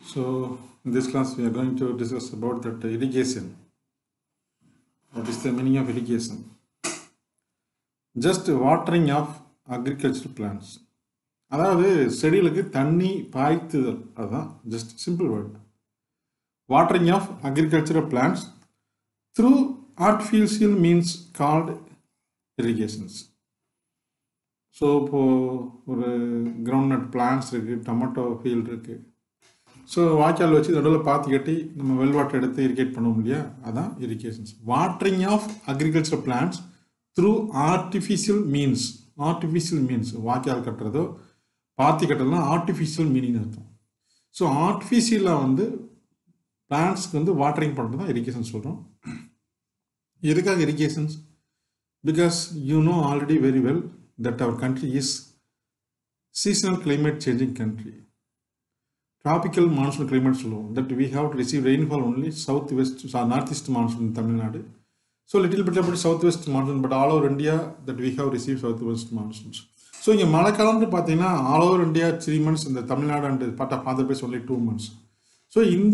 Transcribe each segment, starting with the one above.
So, in this class, we are going to discuss about that irrigation. What is the meaning of irrigation? Just watering of agricultural plants. அதாவது செடிகளுக்கு தண்ணி பாய்த்துதல் அதுதான் just simple word watering of agricultural plants through artificial means called irrigations so இப்போது ஒரு groundnut plants இருக்குது tomato field இருக்குது so வாய்க்கால் வச்சு நடுவில் பாத்தி கட்டி நம்ம வெல் வாட்டர் எடுத்து இரிகேட் பண்ணுவோம் இல்லையா அதான் irrigations watering of agriculture plants through artificial means artificial means வாய்க்கால் கட்டுறதோ பாத்தி கட்டுறதுலாம் ஆர்டிஃபிஷியல் மீனிங் அர்த்தம் ஸோ ஆர்டிஃபிஷியலாக வந்து பிளான்ஸ்க்கு வந்து வாட்டரிங் பண்ணுறது தான் இரிகேஷன் சொல்கிறோம் எதுக்காக irrigations because you know already very well that our country is seasonal climate changing country tropical monsoon climate சொல்லுவோம் that we have to receive rainfall only south west north east monsoon Tamil Nadu so little bit about south west monsoon but all over India that we have receive south west monsoons so இங்கே மழை காலம்னு பார்த்தீங்கன்னா all over India three months இந்த Tamil Nadu and part of Andhra Pradesh only two months so இந்த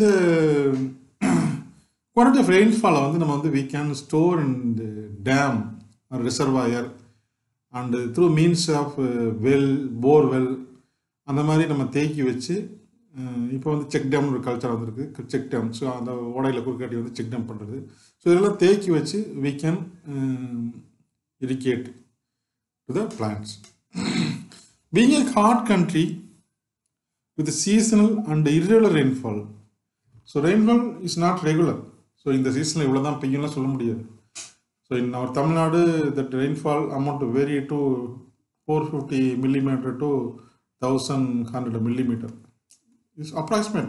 quality of ரெயின்ஃபாலை வந்து நம்ம வந்து வி கேன் ஸ்டோர் இந்த dam reservoir and through means of well borewell அந்த மாதிரி நம்ம தேக்கி வச்சு இப்போ வந்து செக் டேம்னு ஒரு கல்ச்சர் வந்திருக்கு செக் டேம் ஸோ அந்த ஓடையில் குறுக்காட்டி வந்து செக் டேம் பண்ணுறது ஸோ இதெல்லாம் தேக்கி வச்சு we can irrigate to the plants being a hot country with seasonal and irregular rainfall so rainfall is not regular so இந்த சீசனில் இவ்வளோ தான் பெய்யும்லாம் சொல்ல முடியாது so in our Tamil Nadu that rainfall amount vary to four fifty millimeter to thousand hundred millimeter it's approximate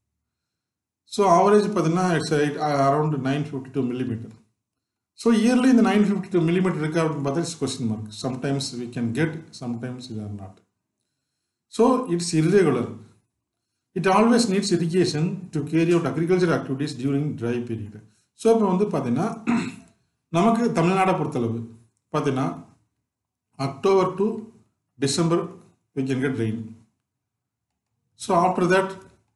so average பார்த்தீங்கன்னா it's around nine fifty two millimeter so yearly இந்த nine fifty two millimeter இருக்கா அப்படின்னு பார்த்தா it's question mark sometimes we can get sometimes இது or not so it's irregular it always needs irrigation to carry out agriculture activities during dry period so இப்போ வந்து பார்த்தீங்கன்னா நமக்கு தமிழ்நாடை பொறுத்தளவு பார்த்தீங்கன்னா October to December we can get rain so after that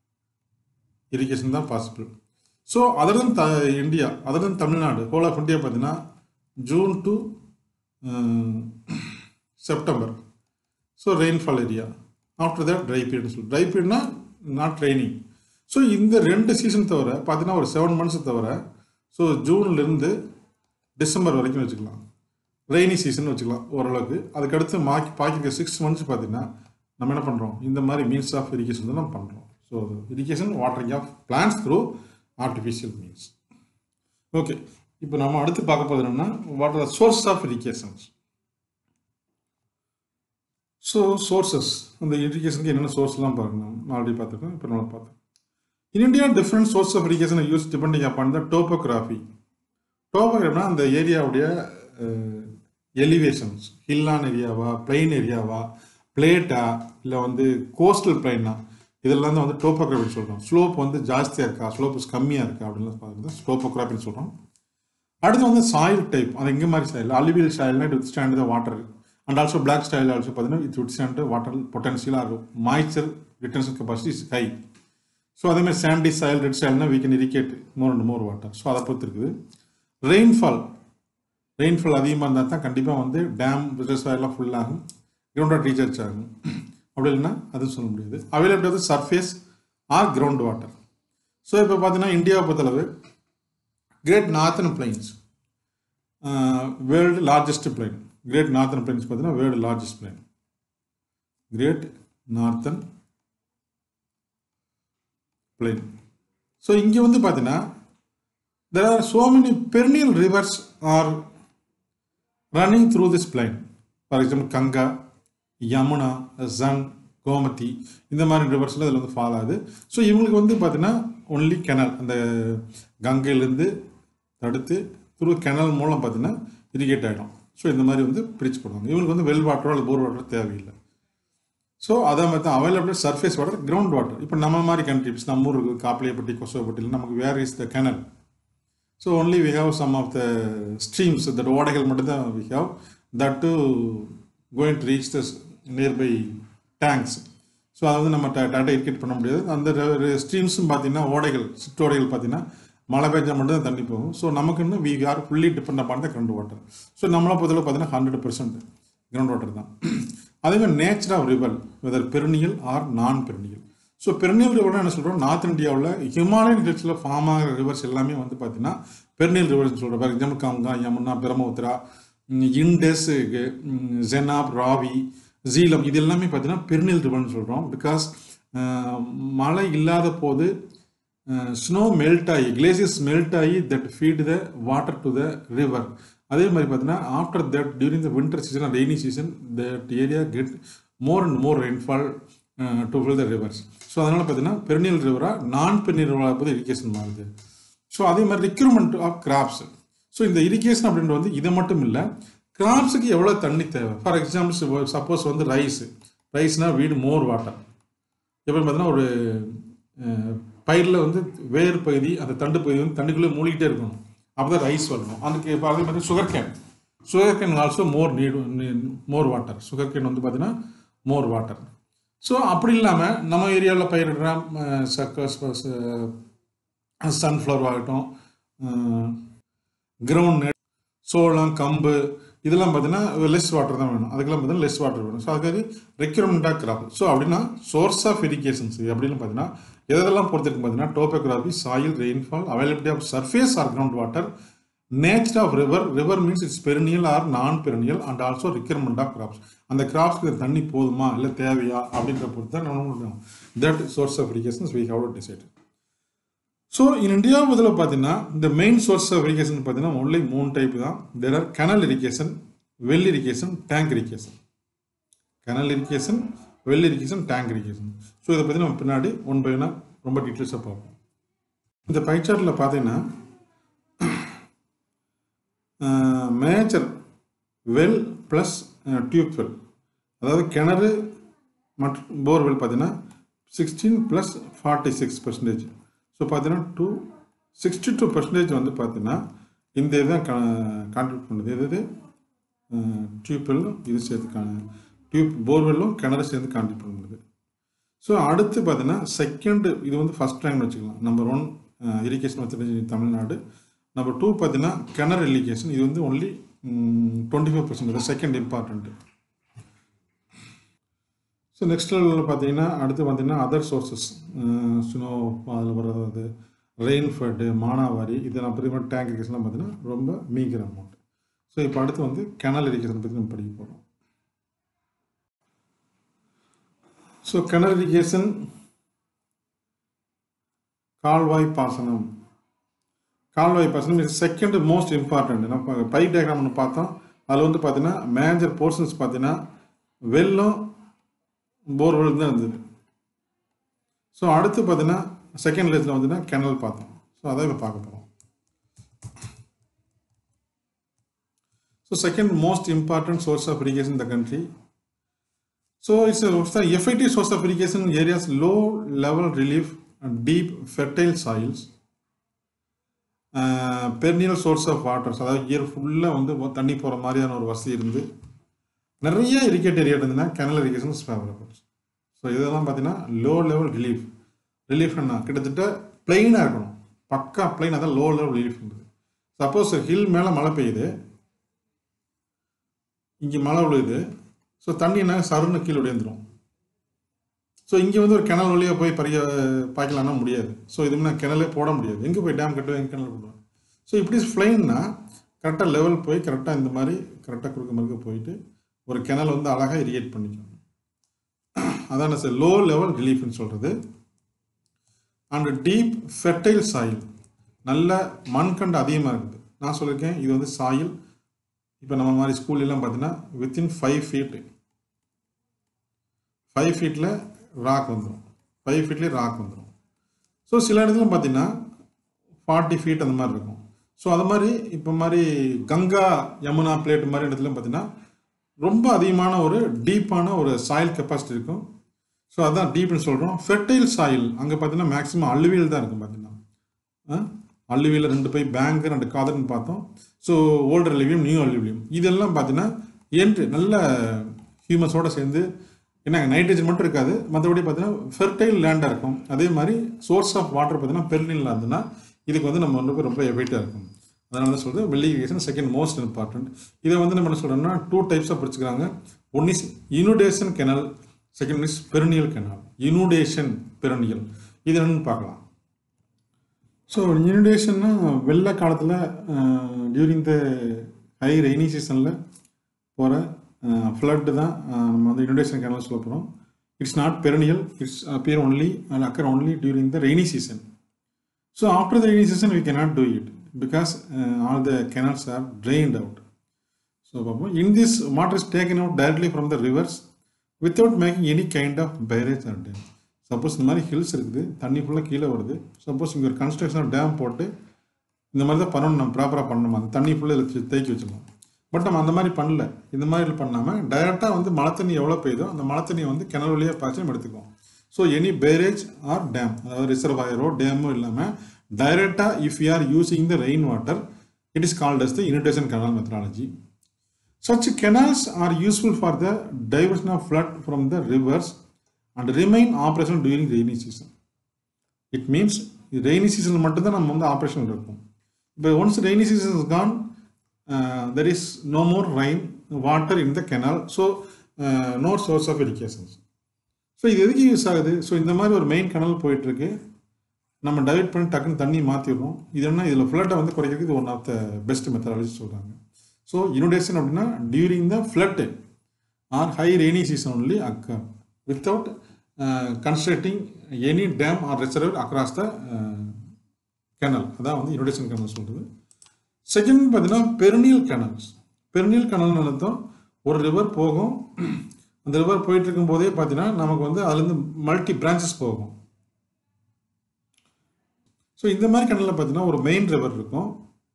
irrigation தான் possible so other than the India other than Tamil Nadu whole of India பார்த்தீங்கன்னா June to September so rainfall area after that dry period சொல்லு try பீரியட்னா not training so இந்த ரெண்டு season தவிர பார்த்தீங்கன்னா ஒரு seven months தவிர so ஜூன்லேருந்து டிசம்பர் வரைக்கும் வச்சுக்கலாம் ரெய்னி சீசன் வச்சுக்கலாம் ஓரளவுக்கு அதுக்கடுத்து மாக்கி பாக்கி சிக்ஸ் மந்த்ஸ் பார்த்தீங்கன்னா நம்ம என்ன பண்ணுறோம் இந்த மாதிரி மீன்ஸ் ஆஃப் இரிகேஷன் தான் நம்ம பண்ணுறோம் so irrigation watering of plants through artificial means okay இப்போ நம்ம அடுத்து பார்க்க போகிறது என்னன்னா what are source of irrigations so sources அந்த இரிகேஷனுக்கு என்னென்ன சோர்ஸ்லாம் பாருங்க நம்ம ஆல்ரெடி பார்த்துருக்கோம் இப்போ நம்ம பார்த்தோம் in India different source of irrigation use depending upon the topography டோபோகிராஃபினா அந்த ஏரியாவுடைய எலிவேஷன்ஸ் ஹில்லான் ஏரியாவா பிளைன் ஏரியாவா பிளேட்டா இல்லை வந்து கோஸ்டல் பிளைனா இதெல்லாம் தான் வந்து டோப்போகிராஃபின்னு சொல்கிறோம் ஸ்லோப் வந்து ஜாஸ்தியாக இருக்கா ஸ்லோப் கம்மியாக இருக்கா அப்படின்லாம் பார்க்குறது டோப்போகிராஃபின்னு சொல்கிறோம் அடுத்து வந்து சாயில் டைப் அது எங்கே மாதிரி சாயில் அலுவியல் சாயில்னா it withstand the water and also black soil also பார்த்தீங்கன்னா இட் விட் ஸ்டாண்ட் வாட்டர் பொட்டன்ஷியலாக இருக்கும் moisture returns capacity is high so அதேமாதிரி சாண்டி சாயில் ரெட் சாயில்னா we can irrigate more and more water so அதை பொறுத்து இருக்குது rainfall rainfall அதிகமாக இருந்தால் தான் கண்டிப்பாக வந்து டேம் ரிசர்வாயர்லாம் ஃபுல்லாகும் கிரவுண்ட் ரீசார்ஜ் ஆகும் அப்படி இல்லைன்னா அதுவும் சொல்ல முடியாது அவைலபிள் வந்து surface or ground water so இப்போ பார்த்தீங்கன்னா இந்தியாவை பொறுத்தளவு great northern plains world largest plain great northern plains பார்த்தீங்கன்னா world largest plain great northern plain so இங்கே வந்து பார்த்தீங்கன்னா there are so many perennial rivers are running through this plain for example Ganga Yamuna ஜங் கோமதி இந்த மாதிரி ரிவர்ஸில் இதில் வந்து ஃபால் ஆகுது ஸோ இவங்களுக்கு வந்து பார்த்தீங்கன்னா ஒன்லி கெனல் அந்த கங்கையிலேருந்து தடுத்து த்ரூ கெனல் மூலம் பார்த்தீங்கன்னா இரிகேட் ஆகிடும் ஸோ இந்த மாதிரி வந்து பிரித்து போடுவாங்க இவங்களுக்கு வந்து வெல் வாட்டரோ அல்லது போர் வாட்டரோ தேவையில்லை ஸோ அதே மாதிரி தான் available surface water ground water இப்போ நம்ம மாதிரி கண்ட்ரிஸ் நம்ம ஊர் இருக்குது காப்பிலியப்பட்டி கொசவப்பட்டியில் நமக்கு where is the canal so only we have some of the streams that ஓடைகள் மட்டும்தான் we have that to going to reach the nearby tanks so அதை வந்து நம்ம டேட்டா இரிகேட் பண்ண முடியாது அந்த ஸ்ட்ரீம்ஸும் பார்த்தீங்கன்னா ஓடைகள் சிற்றோடைகள் பார்த்தீங்கன்னா மழை பெஞ்சா மட்டும் தான் தண்ணி போகும் ஸோ நமக்கு இன்னும் we are fully depend upon the ground water so நம்மளை பொறுத்தவரை பார்த்தீங்கன்னா ஹண்ட்ரட் பர்சன்ட் கிரவுண்ட் வாட்டர் தான் அதே மாதிரி nature of river whether perennial or non perennial so perennial ரிவர்னா என்ன சொல்கிறோம் நார்த் இந்தியாவில் ஹிமாலயன் ஹில்ஸில் ஃபார்ம் ஆகிற ரிவர்ஸ் எல்லாமே வந்து பார்த்தீங்கன்னா பெருநியல் ரிவர்ஸ் சொல்கிற பாரு எக்ஸாம்பிள் கங்கா யமுனா பிரம்மபுத்திரா ம், இண்டஸ் ம், ஜெனாப் ராவி ஜீலம் இது எல்லாமே பார்த்தீங்கன்னா பெருநில் ரிவர்னு சொல்கிறோம் பிகாஸ் மழை இல்லாத போது ஸ்னோ மெல்ட் ஆகி கிளேசியஸ் மெல்ட் ஆகி that feed the water to the river அதே மாதிரி பார்த்தீங்கன்னா after that during the winter season rainy season that area get more and more rainfall to fill the rivers so அதனால் பார்த்தீங்கன்னா பெருநில் ரிவராக நான் பெருநில் ரிவராக போது irrigation மாறுது ஸோ அதே மாதிரி ரிக்ரூட்மெண்ட் ஆஃப் கிராப்ஸ் ஸோ இந்த இரிகேஷன் அப்படின்றது வந்து இது மட்டும் இல்லை கிராப்ஸுக்கு எவ்வளோ தண்ணி தேவை ஃபார் எக்ஸாம்பிள் சப்போஸ் வந்து ரைஸ் ரைஸ்னால் வீடு மோர் வாட்டர் எப்படி பார்த்தீங்கன்னா ஒரு பயிரில் வந்து வேர் பகுதி அந்த தண்டு பகுதி வந்து தண்ணிக்குள்ளே மூழ்கிட்டே இருக்கணும் அப்போ தான் ரைஸ் வரணும் அதுக்கு இப்போ அதே மாதிரி sugar cane sugar sugarcane also more need more water sugar cane வந்து பார்த்தீங்கன்னா மோர் வாட்டர் ஸோ அப்படி இல்லாமல் நம்ம ஏரியாவில் பயிரிடுற சன்ஃப்ளவர் ஆகட்டும் கிரவுண்ட் நெட் சோளம் கம்பு இதெல்லாம் பார்த்தீங்கன்னா லெஸ் வாட்டர் தான் வேணும் அதுக்கெல்லாம் பார்த்தீங்கன்னா லெஸ் வாட்டர் வேணும் ஸோ அதுக்கு ரெக்யூர்மெண்ட்டாக கிராப் ஸோ அப்படின்னா சோர்ஸ் ஆஃப் இரிகேஷன்ஸ் அப்படின்னு பார்த்தீங்கன்னா எதெல்லாம் பொறுத்திருக்கு பார்த்தீங்கன்னா topography soil rainfall availability of surface or ground water nature of river river means it's perennial or non perennial and also requirement of crops அந்த கிராப்ஸ்க்கு தண்ணி போதுமா இல்லை தேவையா அப்படின்ற பொறுத்து தான் நம்ம that source of irrigations we have to decide so in India இதில் பார்த்தீங்கன்னா இந்த மெயின் சோர்ஸ் ஆஃப் இரிகேஷன் பார்த்தீங்கன்னா ஒன்லி மூணு டைப் தான் there are canal irrigation well irrigation tank irrigation canal irrigation well irrigation tank irrigation so இதை பற்றி நம்ம பின்னாடி ஒன் பை ஒன்னாக ரொம்ப டீட்டெயில்ஸாக பார்ப்போம் இந்த பைச்சார்ட்டில் பார்த்தீங்கன்னா major well plus tube well அதாவது கிணறு மற்றும் போர்வெல் பார்த்தீங்கன்னா sixteen plus forty six percentage so பார்த்தீங்கன்னா டூ சிக்ஸ்டி டூ பர்சன்டேஜ் வந்து பார்த்தீங்கன்னா இந்த இதுதான் கான்ட்ரிபியூட் பண்ணுது எது இது டியூப்வெல்லும் இது சேர்த்து டியூப் போர்வெல்லும் கிணறு சேர்ந்து கான்ட்ரிபியூட் பண்ணுது ஸோ அடுத்து பார்த்தீங்கன்னா செகண்ட் இது வந்து ஃபஸ்ட் ரேங்க் வச்சுக்கலாம் number one irrigation method Tamil Nadu number two பார்த்தீங்கன்னா கிணறு இரிகேஷன் இது வந்து only twenty five percent second important so next லெவலில் பார்த்தீங்கன்னா அடுத்து பார்த்தீங்கன்னா அதர் சோர்சஸ் ஸ்னோ அதில் வர்றது ரெயின்ஃபெட்டு மானாவாரி இதெல்லாம் பற்றி டேங்க் இரிகேஷன்லாம் பார்த்தீங்கன்னா ரொம்ப மீகர் அமௌண்ட் ஸோ இப்போ அடுத்து வந்து கெனல் இரிகேஷன் பற்றி நம்ம படிக்க போகிறோம் ஸோ கெனல் இரிகேஷன் கால்வாய் பாசனம் கால்வாய் பாசனம் இஸ் செகண்ட் மோஸ்ட் இம்பார்ட்டன்ட் நம்ம பை டயக்ராம் ஒன்று பார்த்தோம் அதில் வந்து பார்த்தீங்கன்னா மேஜர் போர்ஷன்ஸ் பார்த்தீங்கன்னா வெள்ளம் போர்வெல் தான் இருந்தது ஸோ அடுத்து பார்த்தீங்கன்னா செகண்ட் லேஜில் வந்துன்னா கெனல் பார்த்தோம் ஸோ அதை இப்போ பார்க்க போகிறோம் so second most important source of irrigation in the country so it's a what's the effective source of irrigation in areas low level relief and deep fertile soils perennial source of waters அதாவது year ஃபுல்லாக வந்து தண்ணி போகிற மாதிரியான ஒரு வசதி இருந்து நிறைய இரிகேட் ஏரியா இருந்ததுன்னா கெனல் இரிகேஷன் ஃபேவரபிள் ஸோ இதெல்லாம் பார்த்தீங்கன்னா லோ லெவல் ரிலீஃப் ரிலீஃப்னா கிட்டத்தட்ட பிளெயினாக இருக்கணும் பக்கா பிளெயின் அதான் லோ லெவல் ரிலீஃப்ன்றது சப்போஸ் ஹில் மேலே மழை பெய்யுது இங்கே மழை விழுது ஸோ தண்ணி என்ன சருன்னு கீழே உடைந்துடும் ஸோ இங்கே வந்து ஒரு கிணல் வழியாக போய் பறிய பாய்க்கலாம்னா முடியாது ஸோ இது நான் கிணலே போட முடியாது எங்கே போய் டேம் கட்டுவேன் எங்கே கிணல் போடுவேன் ஸோ இப்படி ஃப்ளைன்னா கரெக்டாக லெவல் போய் கரெக்டாக இந்த மாதிரி கரெக்டாக குறுக்க மறுக்க போயிட்டு ஒரு கிணல் வந்து அழகாக இரிகேட் பண்ணிக்கணும் அதான் சார் லோ லெவல் ரிலீஃப்னு சொல்கிறது அண்ட் டீப் ஃபெர்டைல் சாயில் நல்ல மண்கண்டு அதிகமாக இருக்குது நான் சொல்லியிருக்கேன் இது வந்து சாயில் இப்போ நம்ம மாதிரி ஸ்கூல்லாம் பார்த்தீங்கன்னா வித்தின் ஃபைவ் ஃபீட்டு ஃபைவ் ஃபீட்டில் ராக் வந்துடும் ஃபைவ் ஃபீட்லேயே ராக் வந்துடும் ஸோ சில இடத்துல பார்த்தீங்கன்னா ஃபார்ட்டி ஃபீட் அந்த மாதிரி இருக்கும் ஸோ அது மாதிரி இப்போ மாதிரி கங்கா யமுனா பிளேட் மாதிரி இடத்துல பார்த்தீங்கன்னா ரொம்ப அதிகமான ஒரு டீப்பான ஒரு சாயில் கெப்பாசிட்டி இருக்கும் ஸோ அதான் டீப்னு சொல்கிறோம் ஃபெர்டைல் சாயில் அங்கே பார்த்தீங்கன்னா மேக்ஸிமம் அள்ளுவியல் தான் இருக்கும் பார்த்தீங்கன்னா அள்ளுவியில் ரெண்டு போய் பேங்க் ரெண்டு காதர்னு பார்த்தோம் so older alluvium new alluvium இதெல்லாம் பார்த்தீங்கன்னா என்று நல்ல ஹியூமஸோடு சேர்ந்து ஏன்னா நைட்ரஜன் மட்டும் இருக்காது மற்றபடி பார்த்தீங்கன்னா ஃபெர்டைல் லேண்டாக இருக்கும் அதே மாதிரி சோர்ஸ் ஆஃப் வாட்டர் பார்த்தீங்கன்னா பெர்னில் இருந்ததுன்னா இதுக்கு வந்து நம்ம வந்து ரொம்ப எஃபெக்டாக இருக்கும் அதனால தான் சொல்கிறது வெள்ளி இரிகேஷன் செகண்ட் மோஸ்ட் இம்பார்ட்டன்ட் இதை வந்து நம்ம என்ன சொல்கிறோம்னா டூ டைப்ஸாக பிடிச்சிக்கிறாங்க one is inundation canal second is perennial canal inundation perennial இது என்னன்னு பார்க்கலாம் ஸோ இனுடேஷன்னா வெள்ள காலத்தில் டியூரிங் த ஹை ரெய்னி சீசனில் போகிற ஃப்ளட்டு தான் அஹ், நம்ம வந்து இனுடேஷன் கேனல் சொல்ல போகிறோம் it's not perennial it's appear only and occur only during the rainy season so after the rainy season we cannot do it because uh, all the canals are drained out so பார்ப்போம் in this water is taken out directly from the rivers without making any kind of barrage or dam suppose இந்த மாதிரி hills இருக்குது தண்ணி ஃபுல்லாக கீழே வருது suppose இங்கே ஒரு கன்ஸ்ட்ரக்ஷன் டேம் போட்டு இந்த மாதிரி தான் பண்ணணும் நம்ம ப்ராப்பராக பண்ணணும் அந்த தண்ணி ஃபுல்லாக இதில் தேக்கி வச்சிடலாம் பட் நம்ம அந்த மாதிரி பண்ணல இந்த மாதிரி பண்ணாமல் டைரெக்டாக வந்து மழை தண்ணி எவ்வளோ பெய்யுதோ அந்த மழை தண்ணியை வந்து கிணறு வழியாக பாய்ச்சி நம்ம எடுத்துக்குவோம் so any barrage or dam அதாவது ரிசர்வாயரோ டேமோ இல்லாமல் டைரெக்டாக if you are using the rain water it is called as the inundation canal methodology Such canals are useful for the diversion of flood from the rivers and remain operational during rainy season. It means rainy சீசனில் மட்டும்தான் நம்ம வந்து operation இருக்கும் இப்போ once rainy season is gone there is no more rain water in the canal so no source of irrigations so இது எதுக்கு use ஆகுது so இந்த மாதிரி ஒரு மெயின் கனல் போயிட்டுருக்கு நம்ம டைவர்ட் பண்ணி டக்குன்னு தண்ணி மாற்றிடுறோம் இது என்ன இதில் ஃப்ளட்டை வந்து குறைக்கிறதுக்கு இது one of the best methodology சொல்கிறாங்க ஸோ இனுடேஷன் அப்படின்னா during the flood or high rainy season only occur without constructing any dam or reservoir across the canal அதான் வந்து இனுடேஷன் கெனல் சொல்கிறது செகண்ட் பார்த்தீங்கன்னா பெருநியல் கெனல்ஸ் பெருநியல் கெனல் அர்த்தம் ஒரு ரிவர் போகும் அந்த ரிவர் போயிட்டு இருக்கும் போதே பார்த்தீங்கன்னா நமக்கு வந்து அதுலேருந்து மல்டி பிரான்ச்சஸ் போகும் ஸோ இந்த மாதிரி கெனலில் பார்த்தீங்கன்னா ஒரு மெயின் ரிவர் இருக்கும்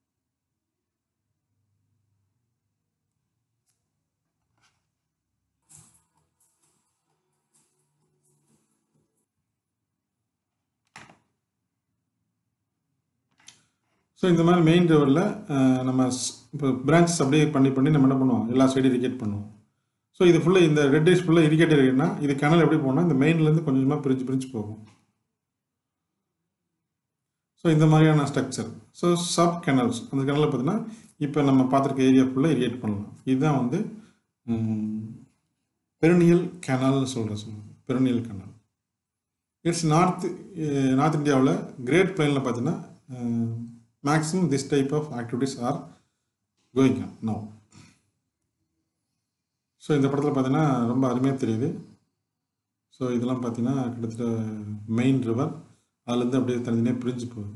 ஸோ இந்த மாதிரி மெயின் ரிவரில் நம்ம ஸ்- இப்போ பிரான்ச்சஸ் அப்படியே பண்ணி பண்ணி நம்ம என்ன பண்ணுவோம் எல்லா சைடும் இரிகேட் பண்ணுவோம் ஸோ இது ஃபுல்லாக இந்த ரெட்டிஷ் ஃபுல்லாக இரிகேட் இருக்குன்னா இது கனல் எப்படி போகணும்னா இந்த மெயின்லேருந்து கொஞ்சம் கொஞ்சமாக பிரிஞ்சு பிரிஞ்சு போகும் ஸோ இந்த மாதிரியான ஸ்ட்ரக்சர் ஸோ சப் கெனல்ஸ் அந்த கெனலில் பார்த்தீங்கன்னா இப்போ நம்ம பார்த்துருக்க ஏரியா ஃபுல்லாக இரிகேட் பண்ணலாம் இதுதான் வந்து பெருநியல் கெனல்னு சொல்கிற சொல்லுவாங்க perennial canal it's north north இந்தியாவில் கிரேட் பிளைனில் பார்த்தீங்கன்னா maximum this type of activities are going on no so இந்த படத்தில் பார்த்தீங்கன்னா ரொம்ப அருமையாக தெரியுது ஸோ இதெல்லாம் பார்த்தீங்கன்னா கிட்டத்தட்ட மெயின் ரிவர் அதுலேருந்து அப்படியே தனித்தனியாக பிரிஞ்சு போகுது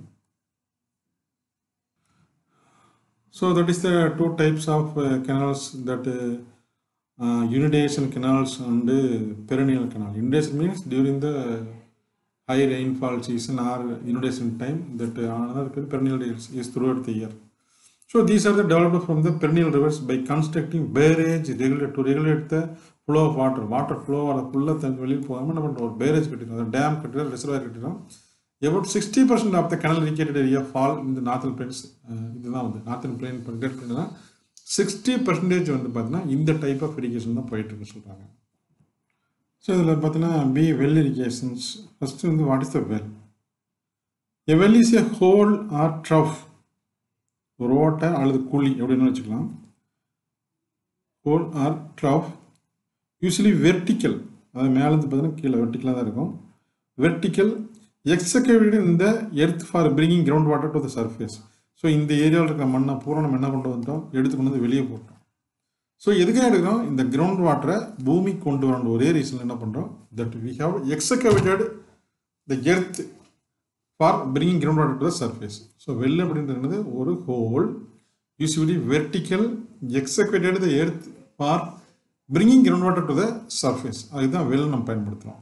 so that is the two types of canals that inundation canals and perennial canal inundation means during the high rainfall season or inundation time that uh, another perennial is, is throughout the year. So these are the developed from the perennial rivers by constructing barrage regulate to regulate the flow of water. Water flow or ஃபுல்லாக தண்ணி வெளியில் போகாமல் என்ன பண்ணுறோம் ஒரு barrage கட்டிடும் ஒரு dam கட்டிடும் ரிசர்வாயர் கட்டிடும் about sixty percent of the canal irrigated area fall இந்த நார்த்தன் பிளேன்ஸ் இதுதான் வந்து northern plain great plain sixty percentage வந்து பார்த்தீங்கன்னா இந்த டைப் ஆஃப் இரிகேஷன் தான் போயிட்டு இருக்கு சொல்கிறாங்க ஸோ இதில் பார்த்தீங்கன்னா பி வெல் இரிகேஷன்ஸ் ஃபஸ்ட்டு வந்து what is the well a well is a hole or trough ஒரு ஓட்டை அல்லது குழி எப்படின்னு வச்சுக்கலாம் hole or trough usually vertical அதாவது மேலேருந்து பார்த்தீங்கன்னா கீழே வெர்டிக்கலாக தான் இருக்கும் வெர்டிக்கல் எக்ஸக்கேட்டட் இந்த earth for bringing ground water to the surface so இந்த ஏரியாவில் இருக்கிற மண்ணை பூரா நம்ம என்ன கொண்டு வந்துட்டோம் எடுத்து கொண்டு வந்து வெளியே போட்டோம் ஸோ எதுக்காக எடுக்கிறோம் இந்த கிரவுண்ட் வாட்டரை பூமி கொண்டு வரணும் ஒரே ரீசன் என்ன பண்ணுறோம் that we have excavated the earth for bringing ground water to the surface so well அப்படின்றது ஒரு hole usually vertical excavated the earth for bringing ground water to the surface அதுதான் வெல் நம்ம பயன்படுத்துகிறோம்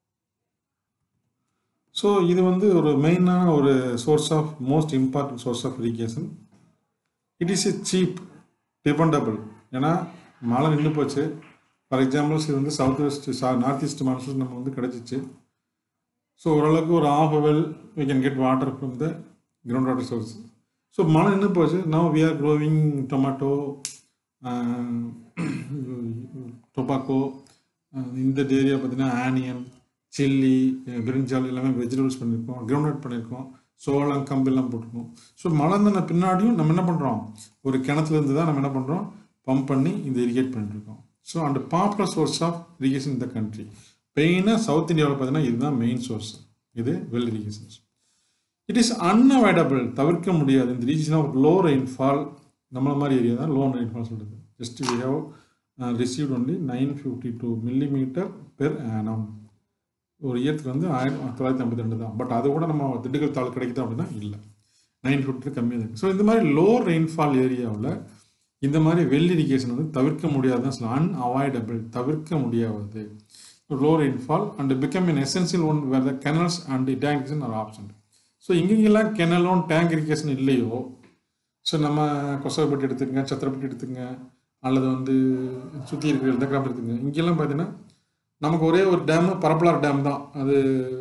ஸோ இது வந்து ஒரு மெயினான ஒரு source of most important source of irrigation it is a cheap dependable ஏன்னா மழை நின்று போச்சு ஃபார் எக்ஸாம்பிள்ஸ் இது வந்து south west north east monsoon நம்ம வந்து கிடச்சிச்சு ஸோ ஓரளவுக்கு ஒரு of well we can get water from the ground water source so மழை நின்று போச்சு now we are growing tomato tobacco uh இந்த ஏரியா பார்த்தீங்கன்னா ஆனியன் சில்லி பிரிஞ்சால் எல்லாமே வெஜிடபிள்ஸ் பண்ணியிருக்கோம் கிரவுண்ட்நட் பண்ணியிருக்கோம் சோளம் கம்பு எல்லாம் போட்டிருக்கோம் ஸோ மலர்ந்தன பின்னாடியும் நம்ம என்ன பண்ணுறோம் ஒரு கிணத்துல இருந்து தான் நம்ம என்ன பண்ணுறோம் பம்ப் பண்ணி இந்த இரிகேட் பண்ணிட்டு இருக்கோம் so and popular source of irrigation இந்த கண்ட்ரி மெயினாக சவுத் இந்தியாவில் பார்த்தீங்கன்னா இதுதான் மெயின் சோர்ஸ் இது well irrigations it is unavoidable தவிர்க்க முடியாது இந்த ரீஜன் ஆஃப் லோ ரெயின்ஃபால் நம்மள மாதிரி ஏரியா தான் லோ ரெயின்ஃபால் சொல்கிறது just we have received only nine fifty two millimetre per annum ஒரு இயர்த்துக்கு வந்து ஆயிரம் தொள்ளாயிரத்தி ஐம்பத்தி ரெண்டு தான் பட் அது கூட நம்ம திண்டுக்கல் தாள் கிடைக்குது அப்படின்னா இல்லை நைன் ஃபிஃப்டி கம்மியாக இருக்குது ஸோ இந்த மாதிரி லோ ரெயின்ஃபால் ஏரியாவில் இந்த மாதிரி வெல் இரிகேஷன் வந்து தவிர்க்க முடியாதுதான் சொல்லலாம் அன்அவாய்டபிள் தவிர்க்க முடியாதது low rainfall and become an essential one where the canals and tank irrigation are option so எங்கெங்கெல்லாம் கெனலும் டேங்க் இரிகேஷன் இல்லையோ ஸோ நம்ம கொசவப்பட்டி எடுத்துக்கங்க சத்திரப்பட்டி எடுத்துக்கங்க அல்லது வந்து சுற்றி இருக்கிற எந்த கிராமம் எடுத்துங்க இங்கெல்லாம் பார்த்தீங்கன்னா நமக்கு ஒரே ஒரு டேம் பரப்பலார் டேம் தான் அது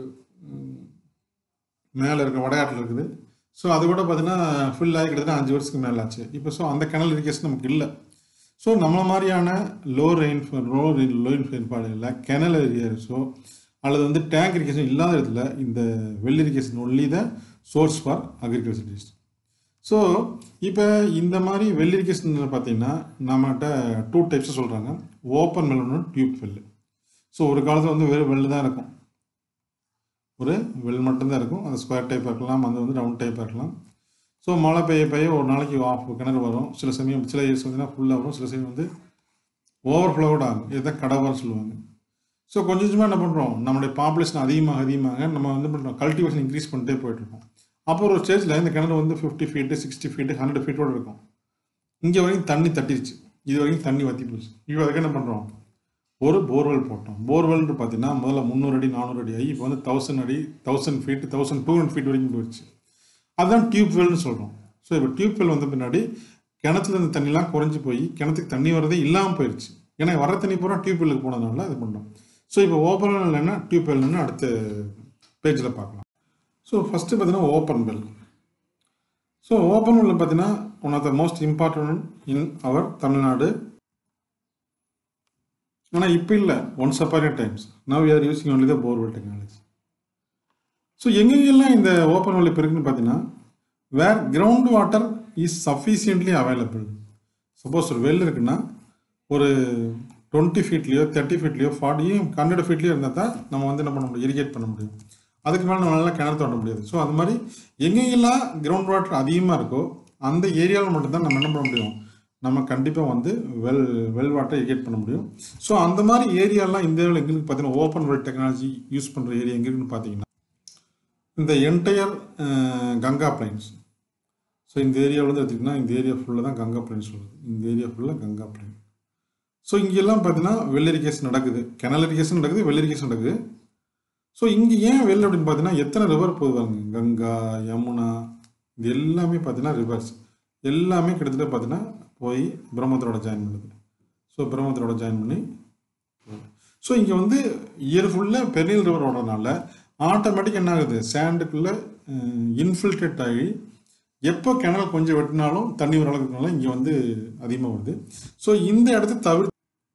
மேலே இருக்க வடகாட்டில் இருக்குது ஸோ அது கூட பார்த்தீங்கன்னா ஃபில் ஆகி கிட்டத்தட்ட அஞ்சு வருஷத்துக்கு மேலே ஆச்சு இப்போ ஸோ அந்த கெனல் இரிகேஷன் நமக்கு இல்லை ஸோ நம்மள மாதிரியான low rain low rain low rainfall இல்லை கெனல் ஏரியாஸோ அல்லது வந்து டேங்க் இரிகேஷன் இல்லாத இடத்துல இந்த well irrigation only the source for agriculture டிஸ்ட் ஸோ இப்போ இந்த மாதிரி வெல் இரிகேஷன் பார்த்தீங்கன்னா நம்மகிட்ட டூ டைப்ஸ் சொல்கிறாங்க ஓப்பன் வெல் ஒன்று டியூப் வெல் ஸோ ஒரு காலத்தில் வந்து வெறும் வெல் தான் இருக்கும் ஒரு வெல் மட்டும்தான் இருக்கும் அது ஸ்கொயர் டைப் இருக்கலாம் அது வந்து ரவுண்ட் டைப் இருக்கலாம் ஸோ மழை பெய்ய பெய்ய ஒரு நாளைக்கு ஆஃப் கிணறு வரும் சில சமயம் சில இயர்ஸ் பார்த்தீங்கன்னா ஃபுல்லாக வரும் சில சமயம் வந்து ஓவர் ஃப்ளோட் ஆகும் இதுதான் கடவான்னு சொல்லுவாங்க ஸோ கொஞ்சம் கொஞ்சமாக என்ன பண்ணுறோம் நம்மளுடைய பாப்புலேஷன் அதிகமாக அதிகமாக நம்ம வந்து பண்ணுறோம் கல்டிவேஷன் இன்க்ரீஸ் பண்ணிட்டே போயிட்டுருக்கோம் அப்போ ஒரு ஸ்டேஜில் இந்த கிணறு வந்து fifty feet sixty feet hundred ஃபீட்டோட இருக்கும் இங்கே வரைக்கும் தண்ணி தட்டிருச்சு இது வரைக்கும் தண்ணி வற்றி போச்சு இப்போ அதுக்கு என்ன பண்ணுறோம் ஒரு போர்வெல் போட்டோம் போர்வெல்னு பார்த்தீங்கன்னா முதல்ல முந்நூறு அடி நானூறு அடி ஆகி இப்போ வந்து தௌசண்ட் அடி thousand feet thousand two hundred feet வரைக்கும் போயிடுச்சு அதுதான் டியூப் வெல்னு சொல்கிறோம் ஸோ இப்போ டியூப் வெல் வந்த பின்னாடி கிணத்துல இருந்த தண்ணிலாம் குறைஞ்சி போய் கிணத்துக்கு தண்ணி வரதே இல்லாமல் போயிடுச்சு ஏன்னா வர தண்ணி பூரா டியூப் வெல்லுக்கு போனதுனால இது பண்ணோம் ஸோ இப்போ ஓப்பன் வெல் என்ன டியூப் வெல்னு அடுத்த பேஜில் பார்க்கலாம் ஸோ ஃபஸ்ட்டு பார்த்தீங்கன்னா open well so open well பார்த்தீங்கன்னா one of the most important in our Tamil Nadu ஆனால் இப்போ இல்லை ஒன்ஸ் அப்பாரிட் times now are using only the borewell technology so எங்கெங்கெல்லாம் இந்த ஓப்பன் வெல் இப்போ இருக்குன்னு பார்த்தீங்கன்னா where ground water is sufficiently available suppose ஒரு வெல் இருக்குன்னா ஒரு டுவெண்ட்டி ஃபீட்லேயோ தேர்ட்டி ஃபீட்லேயோ ஃபார்ட்டியும் ஹண்ட்ரட் ஃபீட்லேயோ இருந்தால் தான் நம்ம வந்து என்ன பண்ண முடியும் இரிகேட் பண்ண முடியும் அதுக்கு மேலே நம்மளால கிணறு தோண்ட முடியாது ஸோ அது மாதிரி எங்கெங்கெல்லாம் கிரவுண்ட் வாட்டர் அதிகமாக இருக்கோ அந்த ஏரியாவில் மட்டும்தான் நம்ம என்ன பண்ண முடியும் நம்ம கண்டிப்பாக வந்து வெல் வெல் வாட்டர் இரிகேட் பண்ண முடியும் ஸோ அந்த மாதிரி ஏரியாலாம் இந்தியாவில் எங்கே இருக்கு பார்த்தீங்கன்னா ஓப்பன் வெல் டெக்னாலஜி யூஸ் பண்ணுற ஏரியா எங்கே இருக்குன்னு பார்த்தீங்கன்னா இந்த என்டையர் கங்கா பிளைன்ஸ் ஸோ இந்த ஏரியாவில் வந்து எடுத்திங்கன்னா இந்த ஏரியா ஃபுல்லாக தான் கங்கா பிளைன் சொல்லுது இந்த ஏரியா ஃபுல்லாக கங்கா பிளைன் ஸோ இங்கெல்லாம் பார்த்தீங்கன்னா வெல் இரிகேஷன் நடக்குது கெனல் இரிகேஷன் நடக்குது வெல் இரிகேஷன் நடக்குது ஸோ இங்கே ஏன் வெல் அப்படின்னு பார்த்தீங்கன்னா எத்தனை ரிவர் போகுது பாருங்க கங்கா யமுனா இது எல்லாமே பார்த்தீங்கன்னா ரிவர்ஸ் எல்லாமே கிட்டத்தட்ட பார்த்தீங்கன்னா போய் பிரம்மத்தரோட ஜாயின் பண்ணுது ஸோ பிரம்மத்தரோட ஜாயின் பண்ணி ஸோ இங்கே வந்து இயர் ஃபுல்லாக பெரியல் ரிவர் ஓடுறதுனால ஆட்டோமேட்டிக் என்ன ஆகுது சேண்டுக்குள்ளே இன்ஃபில்ட்ரேட் ஆகி எப்போ கிணல் கொஞ்சம் வெட்டினாலும் தண்ணி வர அளவுக்குனால இங்கே வந்து அதிகமாக வருது ஸோ இந்த இடத்த தவிர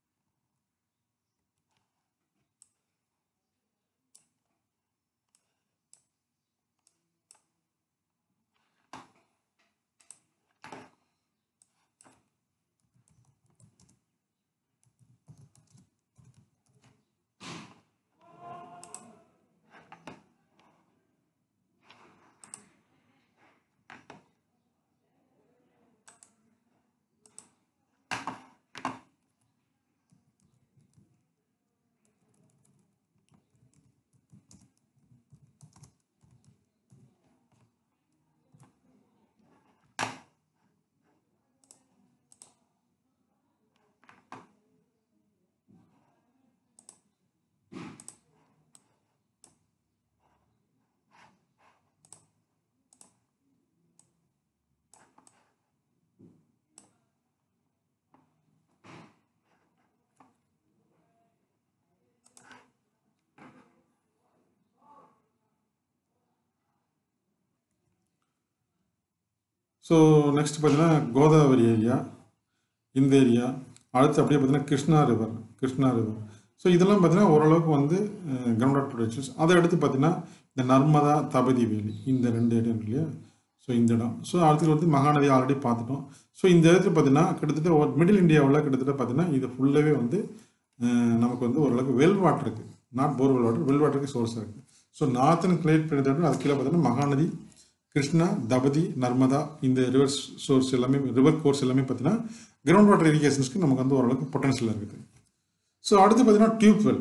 ஸோ நெக்ஸ்ட் பார்த்தீங்கன்னா கோதாவரி ஏரியா இந்த ஏரியா அடுத்து அப்படியே பார்த்தீங்கன்னா Krishna river Krishna river so இதெல்லாம் பார்த்தீங்கன்னா ஓரளவுக்கு வந்து கிரவுண்ட் வாட்டர் ப்ரொடக்ஷன்ஸ் அதை அடுத்து பார்த்தீங்கன்னா இந்த நர்மதா தபதி வேலி இந்த ரெண்டு இடம் இருக்கு இல்லையா ஸோ இந்த இடம் ஸோ அடுத்து வந்து மகாநதி ஆல்ரெடி பார்த்துட்டோம் ஸோ இந்த இடத்துல பார்த்தீங்கன்னா கிட்டத்தட்ட ஒரு மிடில் இந்தியாவில் கிட்டத்தட்ட பார்த்தீங்கன்னா இது ஃபுல்லாகவே வந்து அஹ், நமக்கு வந்து ஓரளவுக்கு வெல் வாட்டர் இருக்குது நாட் போர்வெல் வாட்டர் வெல் வாட்டருக்கு சோர்ஸ் இருக்குது ஸோ நார்த்தன் கிளேட் பண்ணிட்டு அது கீழே பார்த்தீங்கன்னா மகாநதி கிருஷ்ணா தபதி நர்மதா இந்த ரிவர் சோர்ஸ் எல்லாமே ரிவர் கோர்ஸ் எல்லாமே பார்த்தீங்கன்னா கிரவுண்ட் வாட்டர் இரிகேஷன்ஸ்க்கு நமக்கு வந்து ஓரளவுக்கு பொட்டன்ஷியல் இருக்குது ஸோ அடுத்து பார்த்தீங்கன்னா டியூப்வெல்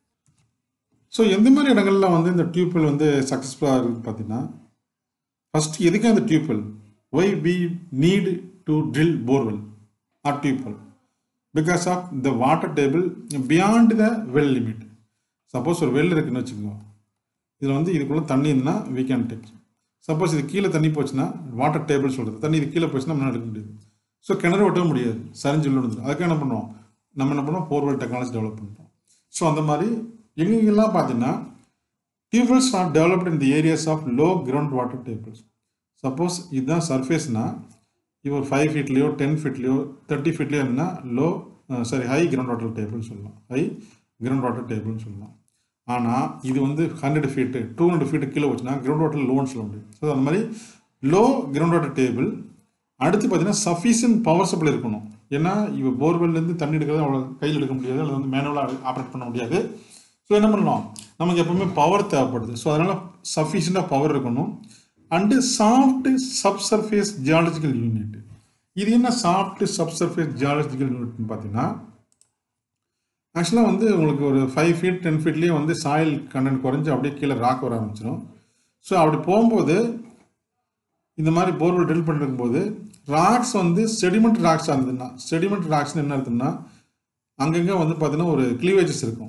ஸோ எந்த மாதிரி இடங்கள்ல வந்து இந்த டியூப்வெல் வந்து சக்ஸஸ்ஃபுல்லாக இருக்குன்னு பார்த்தீங்கன்னா ஃபர்ஸ்ட் எதுக்கு அந்த tube well why we need to drill borewell or tube well because of the water table beyond the well limit suppose ஒரு வெல் இருக்குன்னு வச்சுக்கோங்க இதில் வந்து இதுக்குள்ளே தண்ணி இருந்துன்னா வீ கேன் டேக் சப்போஸ் இது கீழே தண்ணி போச்சுன்னா வாட்டர் டேபிள் சொல்கிறது தண்ணி இது கீழே போச்சுன்னா நம்மளால எடுக்க முடியாது ஸோ கிணறு வெட்டவும் முடியாது சரிஞ்சு விழுந்துடும் அதுக்கு என்ன பண்ணுவோம் நம்ம என்ன பண்ணுவோம் போர்வெல் டெக்னாலஜி டெவலப் பண்ணுறோம் ஸோ அந்த மாதிரி எங்கெங்கெல்லாம் பார்த்தீங்கன்னா tube wells are developed in the areas of low ground water tables suppose இதுதான் சர்ஃபேஸ்னா இப்போ ஒரு ஃபைவ் ஃபீட்லேயோ டென் ஃபீட்லேயோ தேர்ட்டி ஃபீட்லேயோ இருந்தால் low sorry high ground water டேபிள்னு சொல்லலாம் ஹை கிரவுண்ட் வாட்டர் டேபிள்னு சொல்லலாம் ஆனால் இது வந்து hundred feet two hundred feet கீழே வச்சுன்னா கிரவுண்ட் வாட்டர் லோன்னு சொல்ல முடியும் ஸோ அந்த மாதிரி லோ கிரவுண்ட் வாட்டர் டேபிள் அடுத்து பார்த்தீங்கன்னா சஃபிஷியன்ட் பவர் சப்ளை இருக்கணும் ஏன்னா இப்போ போர்வெல்லேருந்து தண்ணி எடுக்கிறது அவ்வளோ கையில் எடுக்க முடியாது அல்லது வந்து மேனுவலாக ஆப்ரேட் பண்ண முடியாது ஸோ என்ன பண்ணலாம் நமக்கு எப்பவுமே பவர் தேவைப்படுது ஸோ அதனால் சஃபிஷியண்டாக பவர் இருக்கணும் and soft subsurface geological unit இது என்ன சாஃப்ட் சப்சர்ஃபேஸ் ஜியாலஜிக்கல் யூனிட்னு பார்த்தீங்கன்னா ஆக்சுவலாக வந்து உங்களுக்கு ஒரு ஃபைவ் ஃபீட் டென் ஃபீட்லேயே வந்து சாயில் கண்டென்ட் குறைஞ்சு அப்படியே கீழே ராக் வர ஆரம்பிச்சிடும் ஸோ அப்படி போகும்போது இந்த மாதிரி போர்வெல் ட்ரில் பண்ணிருக்கும் போது ராக்ஸ் வந்து செடிமெண்ட் ராக்ஸ் இருந்ததுன்னா செடிமெண்ட் ராக்ஸ்னு என்ன அர்த்தம்னா அங்கங்கே வந்து பார்த்தீங்கன்னா ஒரு கிளீவேஜஸ் இருக்கும்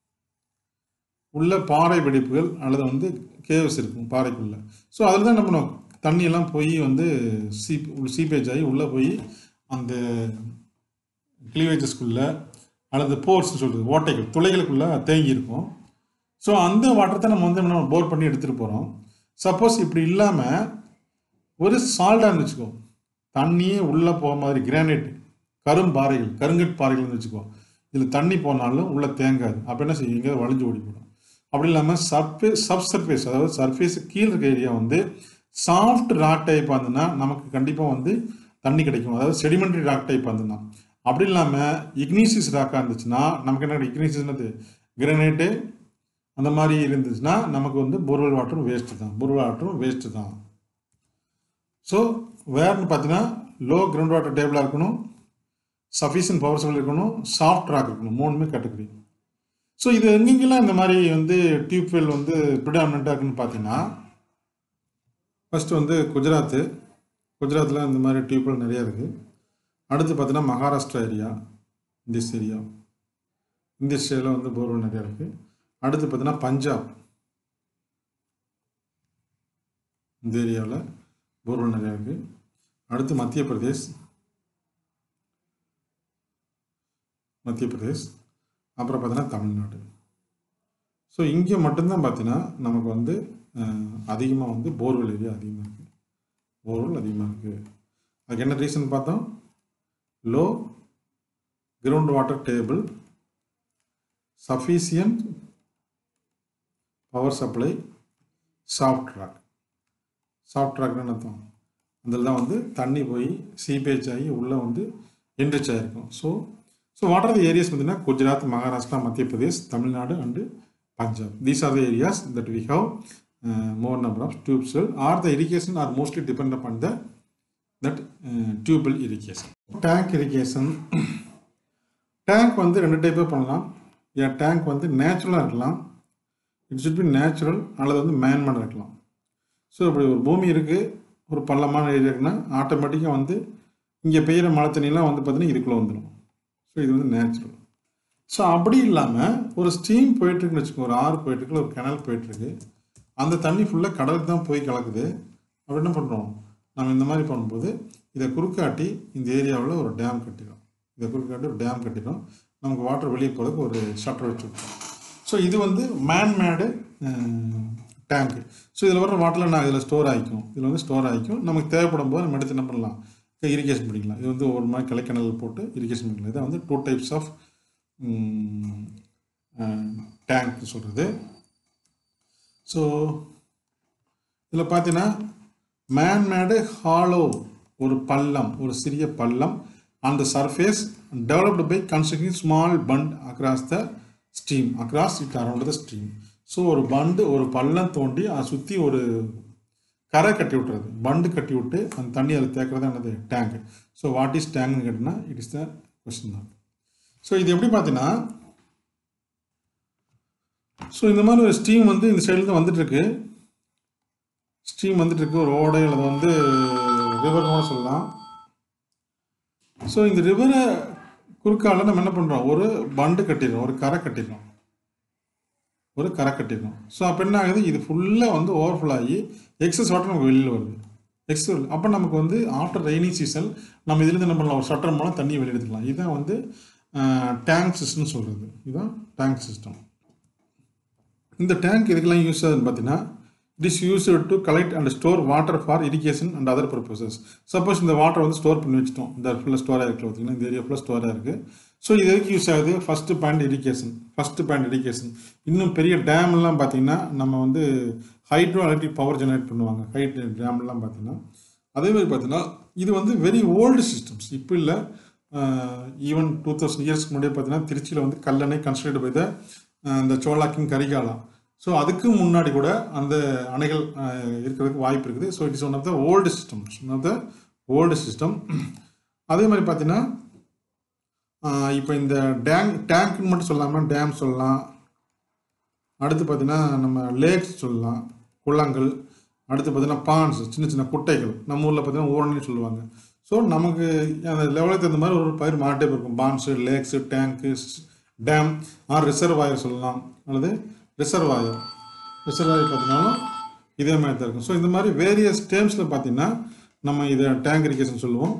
உள்ள பாறை வெடிப்புகள் அல்லது வந்து கேவ்ஸ் இருக்கும் பாறைக்குள்ள ஸோ அதில் தான் என்ன பண்ணுவோம் தண்ணியெல்லாம் போய் வந்து சீப் சீப்பேஜ் ஆகி உள்ளே போய் அந்த கிளீவேஜஸ்குள்ளே அல்லது போர்ஸ்னு சொல்கிறது ஓட்டைகள் துளைகளுக்குள்ளே தேங்கி இருக்கும் ஸோ அந்த வாட்டரை தான் நம்ம வந்து என்ன போர் பண்ணி எடுத்துகிட்டு போகிறோம் சப்போஸ் இப்படி இல்லாமல் ஒரு சால்டான்னு வச்சுக்கோ தண்ணியே உள்ளே போக மாதிரி கிரானைட் கரும்பாறைகள் கருங்கட் பாறைகள்னு வச்சுக்கோ இதில் தண்ணி போனாலும் உள்ளே தேங்காது அப்போ என்ன செய்யும் எங்கேயாவது வளைஞ்சு ஓடி போயிடும் அப்படி இல்லாமல் சர்ஃபே சப் சர்ஃபேஸ் அதாவது சர்ஃபேஸ் கீழே இருக்க ஏரியா வந்து சாஃப்ட் ராக் டைப் இருந்ததுன்னா நமக்கு கண்டிப்பாக வந்து தண்ணி கிடைக்கும் அதாவது செடிமெண்ட்ரி ராக் டைப் இருந்ததுன்னா அப்படி இல்லாமல் இக்னீசியஸ் ராக்காக இருந்துச்சுன்னா நமக்கு என்ன இக்னீசியஸ்னது கிரனைட்டு அந்த மாதிரி இருந்துச்சுன்னா நமக்கு வந்து போர்வெல் வாட்டரும் வேஸ்ட்டு தான் போர்வெல் வாட்டரும் வேஸ்ட்டு தான் ஸோ வேர்னு பார்த்தீங்கன்னா லோ கிரவுண்ட் வாட்டர் டேபிளாக இருக்கணும் சஃபிஷியன்ட் பவர் சப்ளை இருக்கணும் சாஃப்ட் ராக் இருக்கணும் மூணுமே கேட்டகரி ஸோ இது எங்கெங்கெல்லாம் இந்த மாதிரி வந்து டியூப்வெல் வந்து ப்ரிடாமினண்ட்டாக இருக்குன்னு பார்த்தீங்கன்னா ஃபஸ்ட்டு வந்து குஜராத்து குஜராத்தில் இந்த மாதிரி டியூப்வெல் நிறையா இருக்குது அடுத்து பார்த்தீங்கன்னா மகாராஷ்டிரா ஏரியா இந்திஸ் ஏரியா இந்த ஏரியாவில் வந்து போர்வெல் நிறையா இருக்குது அடுத்து பார்த்தீங்கன்னா பஞ்சாப் இந்த ஏரியாவில் போர்வெல் நிறையா இருக்குது அடுத்து மத்திய பிரதேஷ் மத்திய பிரதேஷ் அப்புறம் பார்த்தீங்கன்னா தமிழ்நாடு ஸோ இங்கே மட்டும்தான் பார்த்தீங்கன்னா நமக்கு வந்து அதிகமாக வந்து போர்வெல் ஏரியா அதிகமாக இருக்குது போர்வெல் அதிகமாக இருக்குது அதுக்கு என்ன ரீசன் பார்த்தோம் low ground water table sufficient power supply soft rock soft ராக்னு அர்த்தம் அதில் தான் வந்து தண்ணி போய் சீபேஜ் ஆகி உள்ளே வந்து என்ரிச் ஆகிருக்கும் so so what are the areas பார்த்தீங்கன்னா Gujarat Maharashtra Madhya Pradesh Tamil Nadu and Punjab these are the areas that we have more number of tubes are the irrigation are mostly depend upon the that tubal irrigation tank irrigation tank வந்து ரெண்டு டைப்பாக பண்ணலாம் என் tank வந்து நேச்சுரலாக இருக்கலாம் it should be natural அல்லது வந்து man-made இருக்கலாம் ஸோ இப்படி ஒரு பூமி இருக்குது ஒரு பள்ளமான ஏரியா இருக்குன்னா ஆட்டோமேட்டிக்காக வந்து இங்கே பெய்கிற மழை தண்ணியெலாம் வந்து பார்த்திங்கன்னா இதுக்குள்ளே வந்துடும் ஸோ இது வந்து நேச்சுரல் ஸோ அப்படி இல்லாமல் ஒரு ஸ்டீம் போயிட்டுருக்குன்னு வச்சுக்கோங்க ஒரு ஆறு போயிட்டுருக்கு ஒரு கிணல் போயிட்டுருக்கு அந்த தண்ணி ஃபுல்லாக கடலுக்கு தான் போய் கலக்குது அப்படி என்ன பண்ணுறோம் நம்ம இந்த மாதிரி பண்ணும்போது இதை குறுக்காட்டி இந்த ஏரியாவில் ஒரு டேம் கட்டிடும் இதை குறுக்காட்டி ஒரு டேம் கட்டிடும் நமக்கு வாட்டர் வெளியே போகிறதுக்கு ஒரு ஷட்டர் வச்சு விட்றோம் ஸோ இது வந்து மேன்மேடு டேங்க்கு ஸோ இதில் வர வாட்டரில் நான் இதில் ஸ்டோர் ஆகிக்கும் இதில் வந்து ஸ்டோர் ஆகிக்கும் நமக்கு தேவைப்படும் போது நம்ம எடுத்து என்ன பண்ணலாம் இரிகேஷன் பண்ணிக்கலாம் இது வந்து ஒரு மாதிரி கிளைக்கணல் போட்டு இரிகேஷன் பண்ணிக்கலாம் இதை வந்து டூ டைப்ஸ் ஆஃப் டேங்க் சொல்கிறது ஸோ இதில் பார்த்தீங்கன்னா மேன்மேடு ஹாலோ ஒரு பள்ளம் ஒரு சிறிய பள்ளம் அந்த surface developed by constructing small bund across the stream across it around the stream so ஒரு பண்டு ஒரு பள்ளம் தோண்டி அதை சுற்றி ஒரு கரை கட்டி விட்டுறது பண்டு கட்டி விட்டு அந்த தண்ணி அதில் தேக்கிறது என்னது டேங்க் ஸோ வாட் இஸ் டேங்க்னு கேட்டிங்கன்னா இட் இஸ் த கொஸ்டின் தான் ஸோ இது எப்படி பார்த்தீங்கன்னா ஸோ இந்த மாதிரி ஒரு ஸ்ட்ரீம் வந்து இந்த சைடில் தான் வந்துட்டுருக்கு ஸ்ட்ரீம் வந்துட்டுருக்கு ஒரு ஓடை அல்லது வந்து ரிவர் கூட சொல்லலாம் ஸோ இந்த ரிவரை குறுக்கால நம்ம என்ன பண்ணுறோம் ஒரு பண்டு கட்டிடுறோம் ஒரு கரை கட்டிடுறோம் ஒரு கரை கட்டிடுறோம் ஸோ அப்போ என்ன ஆகுது இது ஃபுல்லாக வந்து ஓவர்ஃபுல் ஆகி எக்ஸஸ் வாட்டர் நமக்கு வெளியில் வருது எக்ஸஸ் அப்போ நமக்கு வந்து ஆஃப்டர் ரெய்னி சீசன் நம்ம இதுலேருந்து என்ன பண்ணலாம் ஒரு ஷட்டர் மூலம் தண்ணியை வெளியே எடுத்துக்கலாம் இதுதான் வந்து டேங்க் சிஸ்டம்னு சொல்கிறது இதுதான் டேங்க் சிஸ்டம் இந்த டேங்க் எதுக்கெல்லாம் யூஸ் ஆகுதுன்னு பார்த்தீங்கன்னா it is use to collect and store water for irrigation and other purposes suppose இந்த வாட்டர் வந்து ஸ்டோர் பண்ணி வச்சிட்டோம் இந்த ஃபுல்லாக ஸ்டோர் ஆகிருக்கு பார்த்தீங்கன்னா இந்த ஏரியா ஃபுல்லாக ஸ்டோர் ஆகிருக்கு ஸோ இது எதுக்கு யூஸ் ஆகுது first point irrigation first point irrigation இன்னும் பெரிய டேம்லாம் பார்த்தீங்கன்னா நம்ம வந்து ஹைட்ரோ எலக்ட்ரிக் பவர் ஜெனரேட் பண்ணுவாங்க ஹைட் டேம்லாம் பார்த்தீங்கன்னா அதே மாதிரி பார்த்தீங்கன்னா இது வந்து வெரி ஓல்டு சிஸ்டம்ஸ் இப்போ இல்லை ஈவன் டூ தௌசண்ட் இயர்ஸ்க்கு முன்னாடியே பார்த்தீங்கன்னா திருச்சியில் வந்து கல்லணை கன்ஸ்ட்ரக்ட் பை த இந்த சோழா கிங் கரிகாலா ஸோ அதுக்கு முன்னாடி கூட அந்த அணைகள் அஹ், இருக்கிறதுக்கு வாய்ப்பு இருக்குது so it is one of the old system one of the old system அதே மாதிரி பார்த்தீங்கன்னா இப்போ இந்த டேங்க் டேங்க்னு மட்டும் சொல்லாமல் டேம் சொல்லலாம் அடுத்து பார்த்தீங்கன்னா நம்ம லேக்ஸ் சொல்லலாம் குளங்கள் அடுத்து பார்த்தீங்கன்னா பாண்ட்ஸ் சின்ன சின்ன குட்டைகள் நம்ம ஊரில் பார்த்தீங்கன்னா ஊரணின்னு சொல்லுவாங்க ஸோ நமக்கு அந்த லெவலுக்கு தகுந்த மாதிரி ஒரு பயிர் மாட்டே இருக்கும் ponds lakes tank dam or reservoir சொல்லலாம் அல்லது ரிசர்வாயர் ரிசர்வாயர் பார்த்தீங்கன்னாலும் இதே மாதிரி தான் இருக்கும் ஸோ இந்த மாதிரி வேரியஸ் டேம்ஸில் பார்த்தீங்கன்னா நம்ம இதை டேங்க் இரிகேஷன் சொல்லுவோம்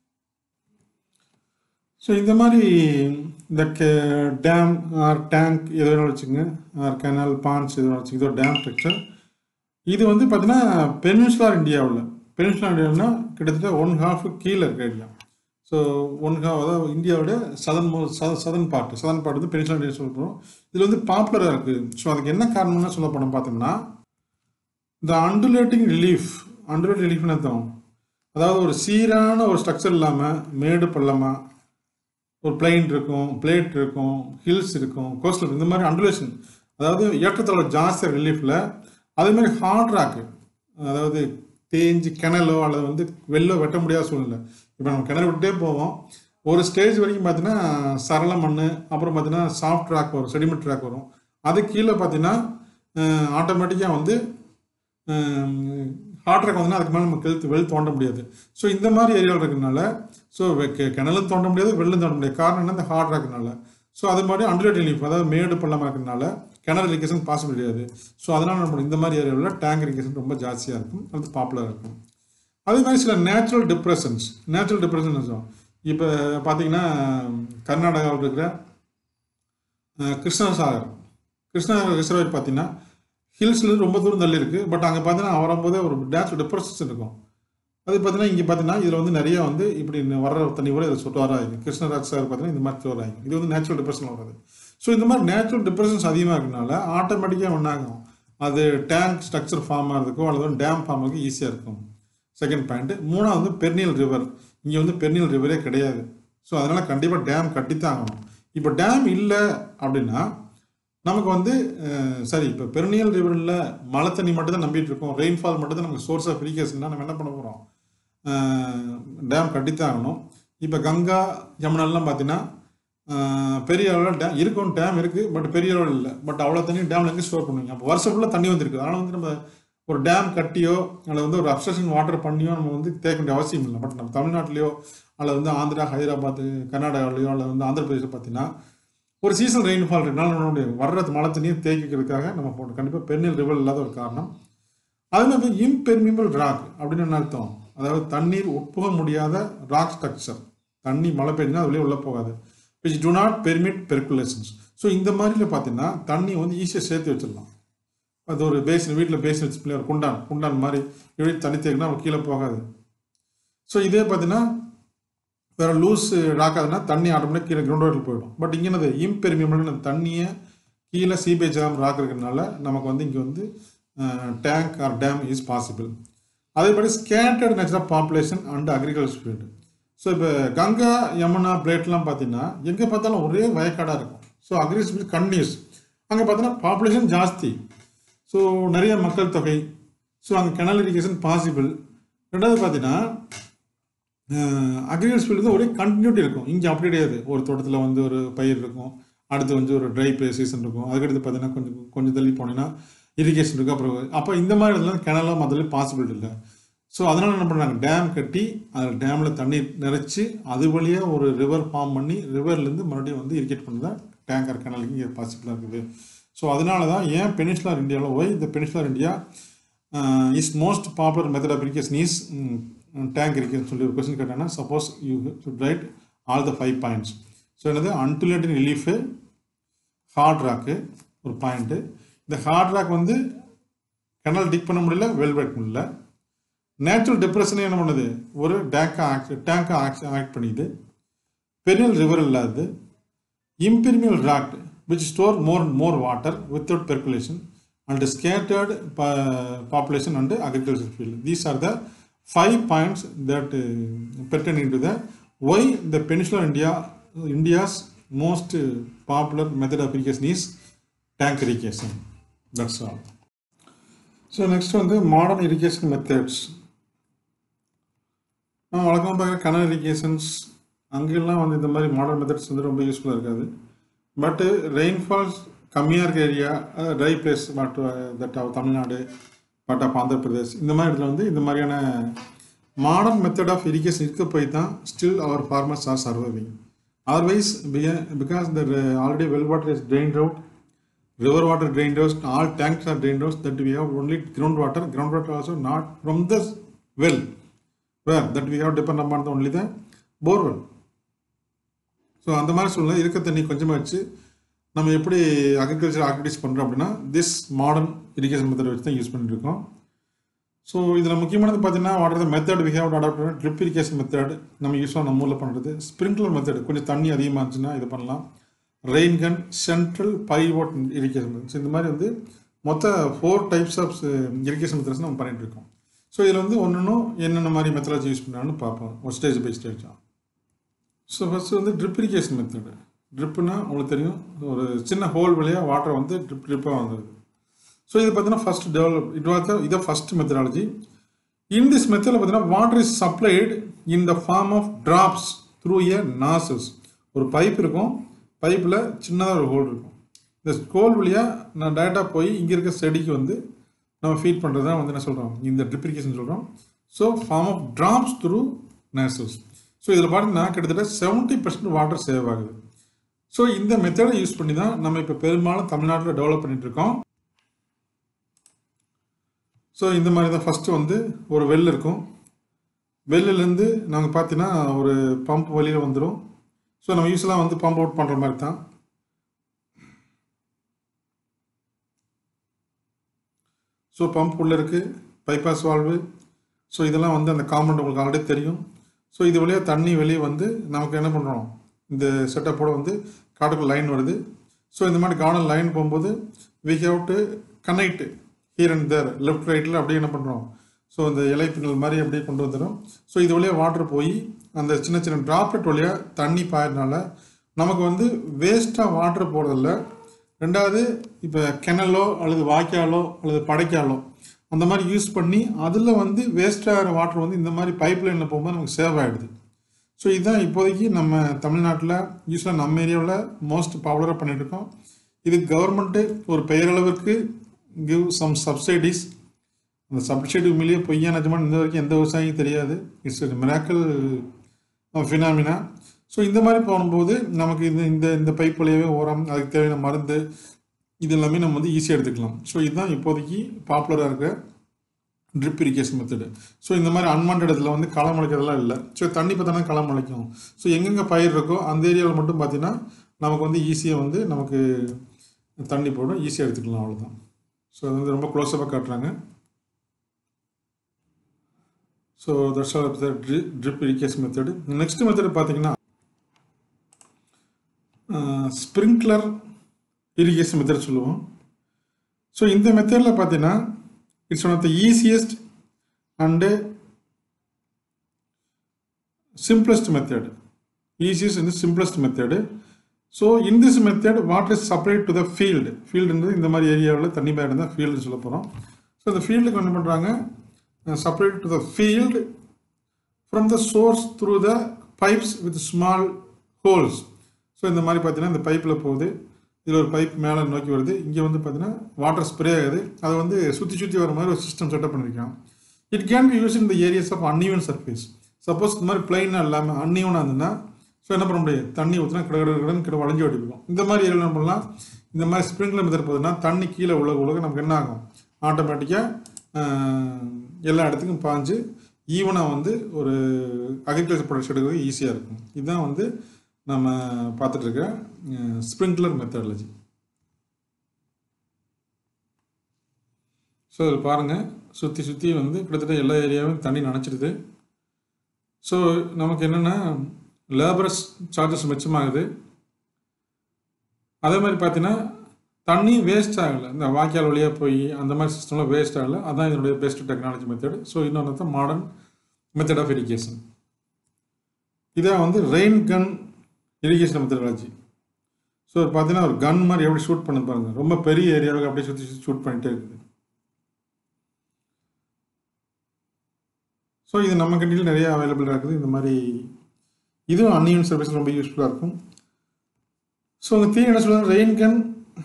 ஸோ இந்த மாதிரி இந்த டேம் ஆர் டேங்க் எது வேணாலும் வச்சுக்கோங்க ஆர் கெனல் பான்ஸ் எது வேணாலும் வச்சுக்கோங்க இது டேம் ஸ்ட்ரக்சர் இது வந்து பார்த்தீங்கன்னா பெனின்சுலார் இந்தியாவில் பெனின்சுலார் இந்தியாவுனா கிட்டத்தட்ட ஒன் ஹாஃப் கீழே இருக்க ஏரியா ஸோ ஒன் ஹாஃப் அதாவது இந்தியாவோட சதன் மோ சதன் பார்ட் சதன் பார்ட் வந்து பெனின்சுலார் இந்தியா சொல்கிறோம் இதில் வந்து பாப்புலராக இருக்குது ஸோ அதுக்கு என்ன காரணம்னு சொல்ல போனோம் பார்த்தோம்னா இந்த அண்டுலேட்டிங் ரிலீஃப் அண்டுலேட் ரிலீஃப்னு அர்த்தம் அதாவது ஒரு சீரான ஒரு ஸ்ட்ரக்சர் இல்லாமல் மேடு பள்ளமாக ஒரு பிளைன் இருக்கும் பிளேட் இருக்கும் ஹில்ஸ் இருக்கும் கோஸ்டல் இந்த மாதிரி அண்டுலேஷன் அதாவது ஏற்றத்தோட ஜாஸ்தியாக ரிலீஃபில் அதே மாதிரி ஹார்ட் ராக்கு அதாவது தேஞ்சு கிணலோ அல்லது வந்து வெள்ளோ வெட்ட முடியாத சூழ்நிலை இப்போ நம்ம கிணறு விட்டே போவோம் ஒரு ஸ்டேஜ் வரைக்கும் பார்த்தீங்கன்னா சரள மண் அப்புறம் பார்த்தீங்கன்னா சாஃப்ட் ராக் வரும் செடிமெண்ட் ராக் வரும் அது கீழே பார்த்தீங்கன்னா ஆட்டோமேட்டிக்காக வந்து ஹார்ட் ராக் வந்ததுன்னா அதுக்கு மேலே நம்ம கெழுத்து வெள் தோண்ட முடியாது ஸோ இந்த மாதிரி ஏரியாவில் இருக்கிறதுனால ஸோ கிணலும் தோண்ட முடியாது வெள்ளும் தோண்ட முடியாது காரணம் என்ன இந்த ஹார்ட் ராக்னால ஸோ அது மாதிரி அண்டர்லேட் ரிலீஃப் அதாவது மேடு பள்ளமாக இருக்கிறதுனால கிணறு இரிகேஷன் பாசிபிள் கிடையாது ஸோ அதனால் நம்ம இந்த மாதிரி ஏரியாவில் டேங்க் இரிகேஷன் ரொம்ப ஜாஸ்தியாக இருக்கும் அது பாப்புலராக இருக்கும் அதே மாதிரி சில நேச்சுரல் டிப்ரெஷன்ஸ் நேச்சுரல் டிப்ரெஷன் இப்போ பார்த்தீங்கன்னா கர்நாடகாவில் இருக்கிற அஹ், கிருஷ்ணசாகர் கிருஷ்ணசாகர் ரிசர்வாயர் பார்த்தீங்கன்னா ஹில்ஸ்லேருந்து ரொம்ப தூரம் தள்ளி இருக்குது பட் அங்கே பார்த்தீங்கன்னா வரும்போதே ஒரு நேச்சுரல் டிப்ரெஷன் இருக்கும் அது பார்த்தீங்கன்னா இங்கே பார்த்தீங்கன்னா இதில் வந்து நிறைய வந்து இப்படி வர்ற தண்ணி கூட இதில் சொட்டு வராது கிருஷ்ணராஜ் சார் பார்த்தீங்கன்னா இந்த மாதிரி வராது இது வந்து நேச்சுரல் டிப்ரெஷன் வராது ஸோ இந்த மாதிரி நேச்சுரல் டிப்ரெஷன்ஸ் அதிகமாக இருக்கனால ஆட்டோமேட்டிக்காக ஒன்றாகும் அது டேங்க் ஸ்ட்ரக்சர் ஃபார்ம் ஆகிறதுக்கோ அல்லது டேம் ஃபார்ம் ஆகிறதுக்கு ஈஸியாக இருக்கும் செகண்ட் பாயிண்ட் மூணாவது வந்து பெர்னியல் ரிவர் இங்கே வந்து பெர்னியல் ரிவரே கிடையாது ஸோ அதனால் கண்டிப்பாக டேம் கட்டித்தான் ஆகணும் இப்போ டேம் இல்லை அப்படின்னா நமக்கு வந்து அஹ், சரி இப்போ பெருநியல் ரிவரில் மழை தண்ணி மட்டும் தான் நம்பிட்டு இருக்கோம் ரெயின்ஃபால் மட்டும் தான் நமக்கு சோர்ஸ் ஆஃப் இரிகேஷன்னா நம்ம என்ன பண்ண போகிறோம் டேம் கட்டித்தான் ஆகணும் இப்போ கங்கா யமுனாலாம் பார்த்தீங்கன்னா அஹ், பெரிய அளவில் டேம் இருக்கும் டேம் இருக்குது பட் பெரிய அளவில் இல்லை பட் அவ்வளோ தண்ணி டேமில் எங்கே ஸ்டோர் பண்ணுவீங்க அப்போ வருஷம் ஃபுல்லாக தண்ணி வந்திருக்கு அதனால் வந்து நம்ம ஒரு டேம் கட்டியோ அல்லது வந்து ஒரு அப்சஷன் வாட்டர் பண்ணியோ நம்ம வந்து தேக்க வேண்டிய அவசியம் இல்லை பட் நம்ம தமிழ்நாட்டிலையோ அல்லது வந்து ஆந்திரா ஹைதராபாத் கர்நாடகாவிலையோ அல்லது வந்து ஆந்திர பிரதேசம் பார்த்தீங்கன்னா ஒரு சீசன் ரெயின்ஃபால் இருக்கனால பண்ண முடியாது வர்ற மழை தண்ணியை தேக்கிக்கிறதுக்காக நம்ம போடணும் கண்டிப்பாக பெர்னியல் ரிவர் இல்லாத ஒரு காரணம் அதே மாதிரி இம்பெர்மிபிள் ராக் அப்படின்னு என்ன அர்த்தம் அதாவது தண்ணீர் உட்புக முடியாத ராக் ஸ்ட்ரக்சர் தண்ணி மழை பெய்ஞ்சுன்னா அது வெளியே உள்ள போகாது which do not permit percolations so இந்த மாதிரில பார்த்தீங்கன்னா தண்ணி வந்து ஈஸியாக சேர்த்து வச்சிடலாம் அது ஒரு பேசின் வீட்டில் பேசின் வச்சு ஒரு குண்டான் குண்டான் மாதிரி இப்படி தண்ணி தேக்கினா அவன் கீழே போகாது ஸோ இதே பார்த்தீங்கன்னா வேற லூஸ் ராக்காதுன்னா தண்ணி ஆட்டோமேட்டிக் கீழே கிரவுண்ட் வாட்டர் போயிடும் பட் இங்கே என்னது இம்பெர்மிபிள் தண்ணியை கீழே சிபே ஜாம் ராக் இருக்கிறதுனால நமக்கு வந்து இங்கே வந்து tank or dam is possible அதேபடி scattered natural population and agriculture field so இப்போ கங்கா யமுனா பிளேட்லாம் பார்த்தீங்கன்னா எங்கே பார்த்தாலும் ஒரே வயக்காடாக இருக்கும் ஸோ அக்ரிகல்ச்சர் ஃபீல்டு கண்டினியூஸ் அங்கே பார்த்தீங்கன்னா பாப்புலேஷன் ஜாஸ்தி ஸோ நிறைய மக்கள் தொகை ஸோ அங்கே கெனல் இரிகேஷன் பாசிபிள் ரெண்டாவது பார்த்தீங்கன்னா அக்ரிகல்ச்சர் ஃபீல்டு ஒரே கண்டினியூட்டி இருக்கும் இங்கே அப்படி கிடையாது ஒரு தோட்டத்தில் வந்து ஒரு பயிர் இருக்கும் அடுத்து வந்து ஒரு ட்ரை பே சீசன் இருக்கும் அதுக்கடுத்து பார்த்தீங்கன்னா கொஞ்சம் கொஞ்சம் தள்ளி போனீங்கன்னா இரிகேஷன் இருக்கும் அப்புறம் அப்போ இந்த மாதிரி இடத்துல கிணலாம் முதல்ல பாசிபிள் இல்லை ஸோ அதனால் என்ன பண்ணுறாங்க டேம் கட்டி அதில் டேமில் தண்ணி நிறைச்சி அது வழியாக ஒரு ரிவர் ஃபார்ம் பண்ணி ரிவர்லேருந்து மறுபடியும் வந்து இரிகேட் பண்ண டேங்கர் கிணல் இங்கே பாசிபிளாக இருக்குது ஸோ அதனால தான் ஏன் பெனிஸ்லார் இந்தியாவில் ஒய் இந்த peninsular India is most popular method of irrigation is tank irrigation சொல்லி ஒரு கொஸ்டின் கேட்டாங்கன்னா suppose you should write all the five points so என்னது அன்டிலேட்டிங் ரிலீஃபு ஹார்ட் ராக்கு ஒரு பாயிண்ட்டு இந்த ஹார்ட் ராக் வந்து கெனல் டிக் பண்ண முடியல வெல் வைக்க முடியல நேச்சுரல் டிப்ரெஷனே என்ன பண்ணுது ஒரு டேங்கை ஆக்ட் டேங்கை ஆக்ட் ஆக்ட் பண்ணிது பெரியல் ரிவர் இல்லாது impervious rock which store more more water without percolation and scattered population and agriculture field these are the five points that pertaining to the why the peninsular India India's most popular method of irrigation is tank irrigation that's all so next வந்து modern irrigation methods நம்ம வழக்கமாக பார்க்குற கனல் irrigations அங்கெல்லாம் வந்து இந்த மாதிரி modern methods வந்து ரொம்ப யூஸ்ஃபுல்லாக இருக்காது பட்டு ரெயின்ஃபால்ஸ் கம்மியாக இருக்க area dry place but that of Tamil Nadu but of Andhra Pradesh இந்த மாதிரி இடத்துல வந்து இந்த மாதிரியான மாடர்ன் மெத்தட் ஆஃப் இரிகேஷன் இருக்க போய் தான் still our farmers are surviving otherwise because the already well water is drained out river water drained out, all tanks are drained out, that we have only groundwater, groundwater also not from the well, where that we have depend upon the only the borewell. So அந்த மாதிரி சூழ்நிலை இருக்க தண்ணி கொஞ்சமாக வச்சு நம்ம எப்படி agriculture activities பண்ணுறோம் அப்படின்னா திஸ் மாடர்ன் இரிகேஷன் மெத்தட் வச்சு தான் யூஸ் பண்ணியிருக்கோம் ஸோ இதில் முக்கியமானது பார்த்தீங்கன்னா what the method we have adopt drip irrigation method நம்ம யூஸ்ஃபாக நம்ம ஊரில் பண்ணுறது ஸ்ப்ரிங்க்லர் மெத்தட் கொஞ்சம் தண்ணி அதிகமாக இருந்துச்சுன்னா இது பண்ணலாம் rain gun central pivot irrigation methods இந்த மாதிரி வந்து மொத்த four types of irrigation methods நம்ம பண்ணிட்டு இருக்கோம் ஸோ இதில் வந்து ஒன்றும் என்னென்ன மாதிரி மெத்தடாலஜி யூஸ் பண்ணான்னு பார்ப்போம் ஒரு ஸ்டேஜ் பை ஸ்டேஜாக ஸோ ஃபஸ்ட்டு வந்து ட்ரிப் இரிகேஷன் மெத்தடு ட்ரிப்புனா உங்களுக்கு தெரியும் ஒரு சின்ன ஹோல் வழியாக வாட்டர் வந்து ட்ரிப் ட்ரிப்பாக வந்துடுது ஸோ இது பார்த்தீங்கன்னா ஃபஸ்ட் டெவலப் இட் வாஸ் இதை ஃபஸ்ட் மெத்தடாலஜி இன் திஸ் மெத்தடில் பார்த்தீங்கன்னா water is supplied in the form of drops through a nozzles ஒரு பைப் இருக்கும் பைப்பில் சின்னதாக ஒரு ஹோல் இருக்கும் இந்த ஹோல் வழியாக நான் டேரெக்டாக போய் இங்கே இருக்க செடிக்கு வந்து நம்ம ஃபீட் பண்ணுறது தான் வந்து என்ன சொல்கிறோம் இந்த ட்ரிப்ரிகேஷன் சொல்கிறோம் so form of drops through nozzles so இதில் பார்த்தீங்கன்னா கிட்டத்தட்ட செவன்ட்டி பர்சன்ட் வாட்டர் சேவ் ஆகுது ஸோ இந்த மெத்தடை யூஸ் பண்ணி தான் நம்ம இப்போ பெரும்பாலும் தமிழ்நாட்டில் டெவலப் பண்ணிட்டு இருக்கோம் ஸோ இந்த மாதிரி தான் ஃபஸ்ட்டு வந்து ஒரு வெல் இருக்கும் வெல்லுலேருந்து நாங்கள் பார்த்தீங்கன்னா ஒரு பம்ப் வழியில் வந்துடும் ஸோ நம்ம யூஸ்வலாக வந்து பம்ப் அவுட் பண்ணுற மாதிரி தான் ஸோ பம்ப் உள்ளே இருக்குது பைபாஸ் வால்வு ஸோ இதெல்லாம் வந்து அந்த காம்பவுண்ட் உங்களுக்கு ஆல்ரெடி தெரியும் ஸோ இது வழியாக தண்ணி வெளியே வந்து நமக்கு என்ன பண்ணுறோம் இந்த செட்டப்போட வந்து காட்டுக்குள்ள லைன் வருது ஸோ இந்த மாதிரி கார்டன் லைன் போகும்போது we have to connect here and there left ரைட்டில் அப்படியே என்ன பண்ணுறோம் ஸோ இந்த இலை பின்னல் மாதிரி அப்படியே கொண்டு வந்துடும் ஸோ இது வழியாக வாட்டர் போய் அந்த சின்ன சின்ன ட்ராப்லெட் வழியாக தண்ணி பாயறதுனால நமக்கு வந்து வேஸ்ட்டாக வாட்டர் போகிறதில்ல ரெண்டாவது இப்போ கிணலோ அல்லது வாய்க்காலோ அல்லது படைக்காலோ அந்த மாதிரி யூஸ் பண்ணி அதில் வந்து வேஸ்ட்டாகிற வாட்டர் வந்து இந்த மாதிரி பைப் லைனில் போகும்போது நமக்கு சேவ் ஆகிடுது ஸோ இதுதான் இப்போதைக்கு நம்ம தமிழ்நாட்டில் யூஸ்வலாக நம்ம ஏரியாவில் மோஸ்ட் பாப்புலராக பண்ணிட்டு இருக்கோம் இது கவர்மெண்ட்டு ஒரு பெயரளவிற்கு கிவ் சம் சப்சிடிஸ் அந்த சப்சிடி உண்மையிலேயே பொய்யா நிஜமான இந்த வரைக்கும் எந்த விவசாயியும் தெரியாது இட்ஸ் மிராக்கல் ஃபினாமினா ஸோ இந்த மாதிரி போகும்போது நமக்கு இந்த இந்த இந்த பைப் வழியாகவே உரம் அதுக்கு தேவையான மருந்து இது எல்லாமே நம்ம வந்து ஈஸியாக எடுத்துக்கலாம் ஸோ இதுதான் இப்போதைக்கு பாப்புலராக இருக்க ட்ரிப் இரிகேஷன் மெத்தடு ஸோ இந்த மாதிரி அன்வான்ட் இடத்துல வந்து களை முளைக்கிறதுலாம் இல்லை ஸோ தண்ணி பார்த்தோன்னா களை முளைக்கும் ஸோ எங்கெங்கே பயிர் இருக்கோ அந்த ஏரியாவில் மட்டும் பார்த்தீங்கன்னா நமக்கு வந்து ஈஸியாக வந்து நமக்கு தண்ணி போடும் ஈஸியாக எடுத்துக்கலாம் அவ்வளோதான் ஸோ அது வந்து ரொம்ப க்ளோஸப்பாக காட்டுறாங்க so that's all drip irrigation method next method பார்த்தீங்கன்னா ஸ்ப்ரிங்க்லர் இரிகேஷன் மெத்தட் சொல்லுவோம் ஸோ இந்த மெத்தடில் பார்த்தீங்கன்னா it's one of the easiest and simplest method easiest and simplest method so in this method water is supplied to the field ஃபீல்டுன்றது இந்த மாதிரி ஏரியாவில் தண்ணி மேலே இருந்தால் ஃபீல்டுன்னு சொல்ல போகிறோம் ஸோ இந்த ஃபீல்டுக்கு என்ன பண்ணுறாங்க supplied to the field from the source through the pipes with small holes so இந்த மாதிரி பார்த்தீங்கன்னா இந்த பைப்பில் போகுது இதில் ஒரு பைப் மேலே நோக்கி வருது இங்கே வந்து பார்த்தீங்கன்னா வாட்டர் ஸ்ப்ரே ஆகுது அதை வந்து சுற்றி சுற்றி வர மாதிரி ஒரு சிஸ்டம் செட்டப் பண்ணியிருக்கான் it can be use in the areas of uneven surface suppose இந்த மாதிரி பிளைனாக இல்லாமல் அன்இவனாக இருந்ததுன்னா ஸோ என்ன பண்ண முடியாது தண்ணி ஊற்றினா கிட கிட கிடன்னு கிட்ட வளைஞ்சு ஓடிக்கும் இந்த மாதிரி ஏரியாவில் என்ன பண்ணலாம் இந்த மாதிரி ஸ்ப்ரிங்க்லர் மெத்தட் போகுதுன்னா தண்ணி கீழே உலக உலக நமக்கு என்ன ஆகும் ஆட்டோமேட்டிக்காக எல்லா இடத்துக்கும் பாஞ்சு ஈவனாக வந்து ஒரு அக்ரிகல்ச்சர் ப்ராடக்ட்ஸ் எடுக்கிறது ஈஸியாக இருக்கும் இதுதான் வந்து நம்ம பார்த்துட்டு இருக்க ஸ்ப்ரிங்க்லர் மெத்தடாலஜி ஸோ இதில் பாருங்கள் சுற்றி சுற்றி வந்து கிட்டத்தட்ட எல்லா ஏரியாவும் தண்ணி நனைச்சிடுது ஸோ நமக்கு என்னென்னா லேபரஸ் சார்ஜஸ் மிச்சமாகுது அதே மாதிரி பார்த்தீங்கன்னா தண்ணி வேஸ்ட் ஆகலை இந்த வாய்க்கால் வழியாக போய் அந்த மாதிரி சிஸ்டம்லாம் வேஸ்ட் ஆகலை அதான் இதனுடைய பெஸ்ட் டெக்னாலஜி மெத்தட் ஸோ இன்னொன்று தான் மாடர்ன் மெத்தட் ஆஃப் இரிகேஷன் இதான் வந்து rain gun irrigation methodology so பார்த்தீங்கன்னா ஒரு கன் மாதிரி எப்படி ஷூட் பண்ண பாருங்க ரொம்ப பெரிய ஏரியாவுக்கு அப்படியே சுற்றி சுற்றி ஷூட் பண்ணிகிட்டே இருக்குது ஸோ இது நம்ம கண்டியில் நிறைய அவைலபிளாக இருக்குது இந்த மாதிரி இதுவும் அன்னியன் சர்வீஸ் ரொம்ப யூஸ்ஃபுல்லாக இருக்கும் ஸோ உங்கள் தீ என்ன சொல்லுவாங்க rain gun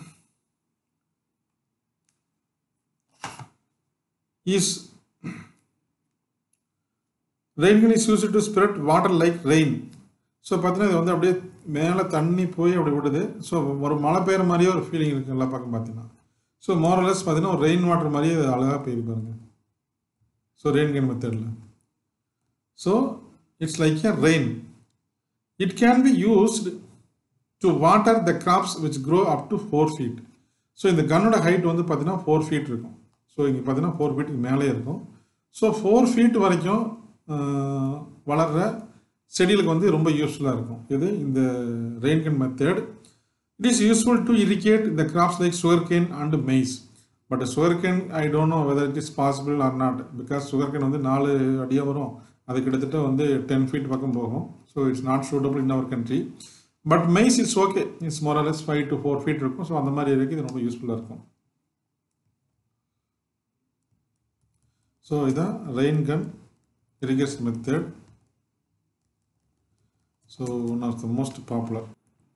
is rain gun is use to spread water like rain so பார்த்தீங்கன்னா இது வந்து அப்படியே மேலே தண்ணி போய் அப்படி விடுது ஸோ ஒரு மழை பெய்கிற மாதிரியே ஒரு ஃபீலிங் இருக்குது எல்லா பக்கம் பார்த்தீங்கன்னா ஸோ மோரலஸ் பார்த்தீங்கன்னா ஒரு ரெயின் வாட்டர் மாதிரியே அது அழகாக பெய்யுது பாருங்க ஸோ ரெயின் கன் மெத்தடில் so it's like a rain it can be used to water the crops which grow up to four feet so இந்த கன்னோட ஹைட் வந்து பார்த்தீங்கன்னா ஃபோர் ஃபீட் இருக்கும் ஸோ இங்கே பார்த்தீங்கன்னா ஃபோர் ஃபீட்டுக்கு மேலே இருக்கும் ஸோ ஃபோர் ஃபீட் வரைக்கும் வளர்கிற செடிகளுக்கு வந்து ரொம்ப யூஸ்ஃபுல்லாக இருக்கும் இது இந்த rain gun method it is useful to irrigate the crops like sugar cane and maize but sugar cane I don't know whether it is possible or not because sugar can வந்து நாலு அடியாக வரும் அது கிட்டத்தட்ட வந்து டென் ஃபீட் பக்கம் போகும் so it's not suitable in our country but maize it's okay it's more or less five to four feet இருக்கும் ஸோ அந்த மாதிரி இருக்குது இது ரொம்ப யூஸ்ஃபுல்லாக இருக்கும் ஸோ இதான் rain gun irrigation method so one of the most popular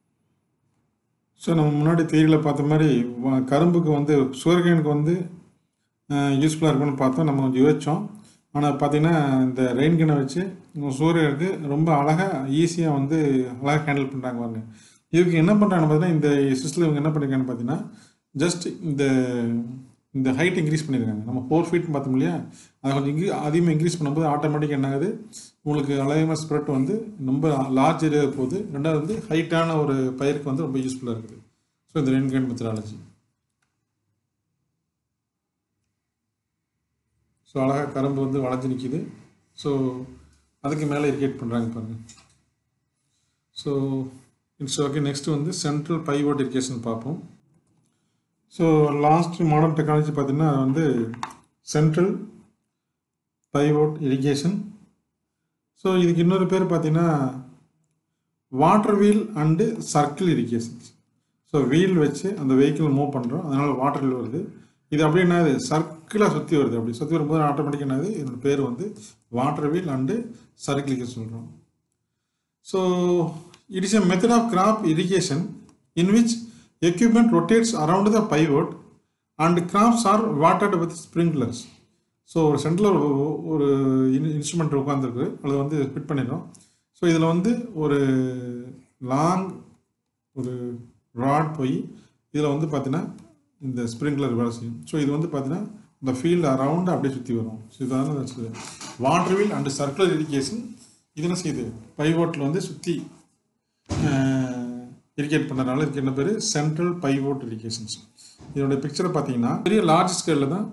so நம்ம முன்னாடி தேயில பார்த்த மாதிரி கரும்புக்கு வந்து சுகர்கேனுக்கு வந்து யூஸ்ஃபுல்லாக இருக்கும்னு பார்த்தோம் நம்ம கொஞ்சம் யோசித்தோம் ஆனால் பார்த்தீங்கன்னா இந்த ரெயின் கனை வச்சு சூரியனுக்கு ரொம்ப அழகாக ஈஸியாக வந்து அழகாக ஹேண்டில் பண்ணுறாங்க பாருங்க இதுக்கு என்ன பண்ணுறாங்கன்னு பார்த்தீங்கன்னா இந்த சிஸ்டத்தில் இவங்க என்ன பண்ணியிருக்காங்கன்னு பார்த்தீங்கன்னா ஜஸ்ட் இந்த இந்த ஹைட் இன்க்ரீஸ் பண்ணியிருக்காங்க நம்ம ஃபோர் ஃபீட் பார்த்தோம் இல்லையா அதை கொஞ்சம் இன்க்ரீ அதிகமாக இன்க்ரீஸ் பண்ணும்போது ஆட்டோமேட்டிக் என்ன ஆகுது உங்களுக்கு அலையமாக ஸ்ப்ரெட் வந்து ரொம்ப லார்ஜ் ஏரியா போகுது ரெண்டாவது வந்து ஹைட்டான ஒரு பயிருக்கு வந்து ரொம்ப யூஸ்ஃபுல்லாக இருக்குது ஸோ இந்த ரென்கன் மெத்தடாலஜி ஸோ அழகாக கரும்பு வந்து வளைஞ்சு நிற்கிது ஸோ அதுக்கு மேலே இரிகேட் பண்ணுறாங்க பாருங்கள் ஸோ இட்ஸ் ஓகே நெக்ஸ்ட் வந்து சென்ட்ரல் பைவோட் இரிகேஷன் பார்ப்போம் ஸோ லாஸ்ட் மாடர்ன் டெக்னாலஜி பார்த்தீங்கன்னா வந்து சென்ட்ரல் பைவோட் இரிகேஷன் ஸோ இதுக்கு இன்னொரு பேர் பார்த்தீங்கன்னா water wheel and circle irrigations so wheel வச்சு அந்த வெஹிக்கிள் மூவ் பண்ணுறோம் அதனால் வாட்டர் வீல் வருது இது அப்படி என்னது சர்க்கிளாக சுற்றி வருது அப்படி சுற்றி வரும்போது ஆட்டோமேட்டிக்காக என்னது இதோட பேர் வந்து water wheel and circle irrigation சொல்கிறோம் so it is a method of crop irrigation in which equipment rotates around the pivot and crops are watered with sprinklers so ஒரு சென்டரில் ஒரு ஒரு இன்ஸ்ட்ருமெண்ட் உட்காந்துருக்கு அதை வந்து ஃபிட் பண்ணிடுறோம் ஸோ இதில் வந்து ஒரு லாங் ஒரு ராட் போய் இதில் வந்து பார்த்தீங்கன்னா இந்த ஸ்ப்ரிங்க்லர் வேலை செய்யும் ஸோ இது வந்து பார்த்தீங்கன்னா இந்த ஃபீல்டு அரவுண்டு அப்படியே சுற்றி வரும் ஸோ இதான water wheel and circular irrigation இது என்ன செய்யுது பைவோட்டில் வந்து சுற்றி இரிகேட் பண்ணுறதுனால இதுக்கு என்ன பேர் சென்ட்ரல் பைவோட் இரிகேஷன்ஸ் இதோட பிக்சரை பார்த்தீங்கன்னா பெரிய லார்ஜ் ஸ்கேலில் தான்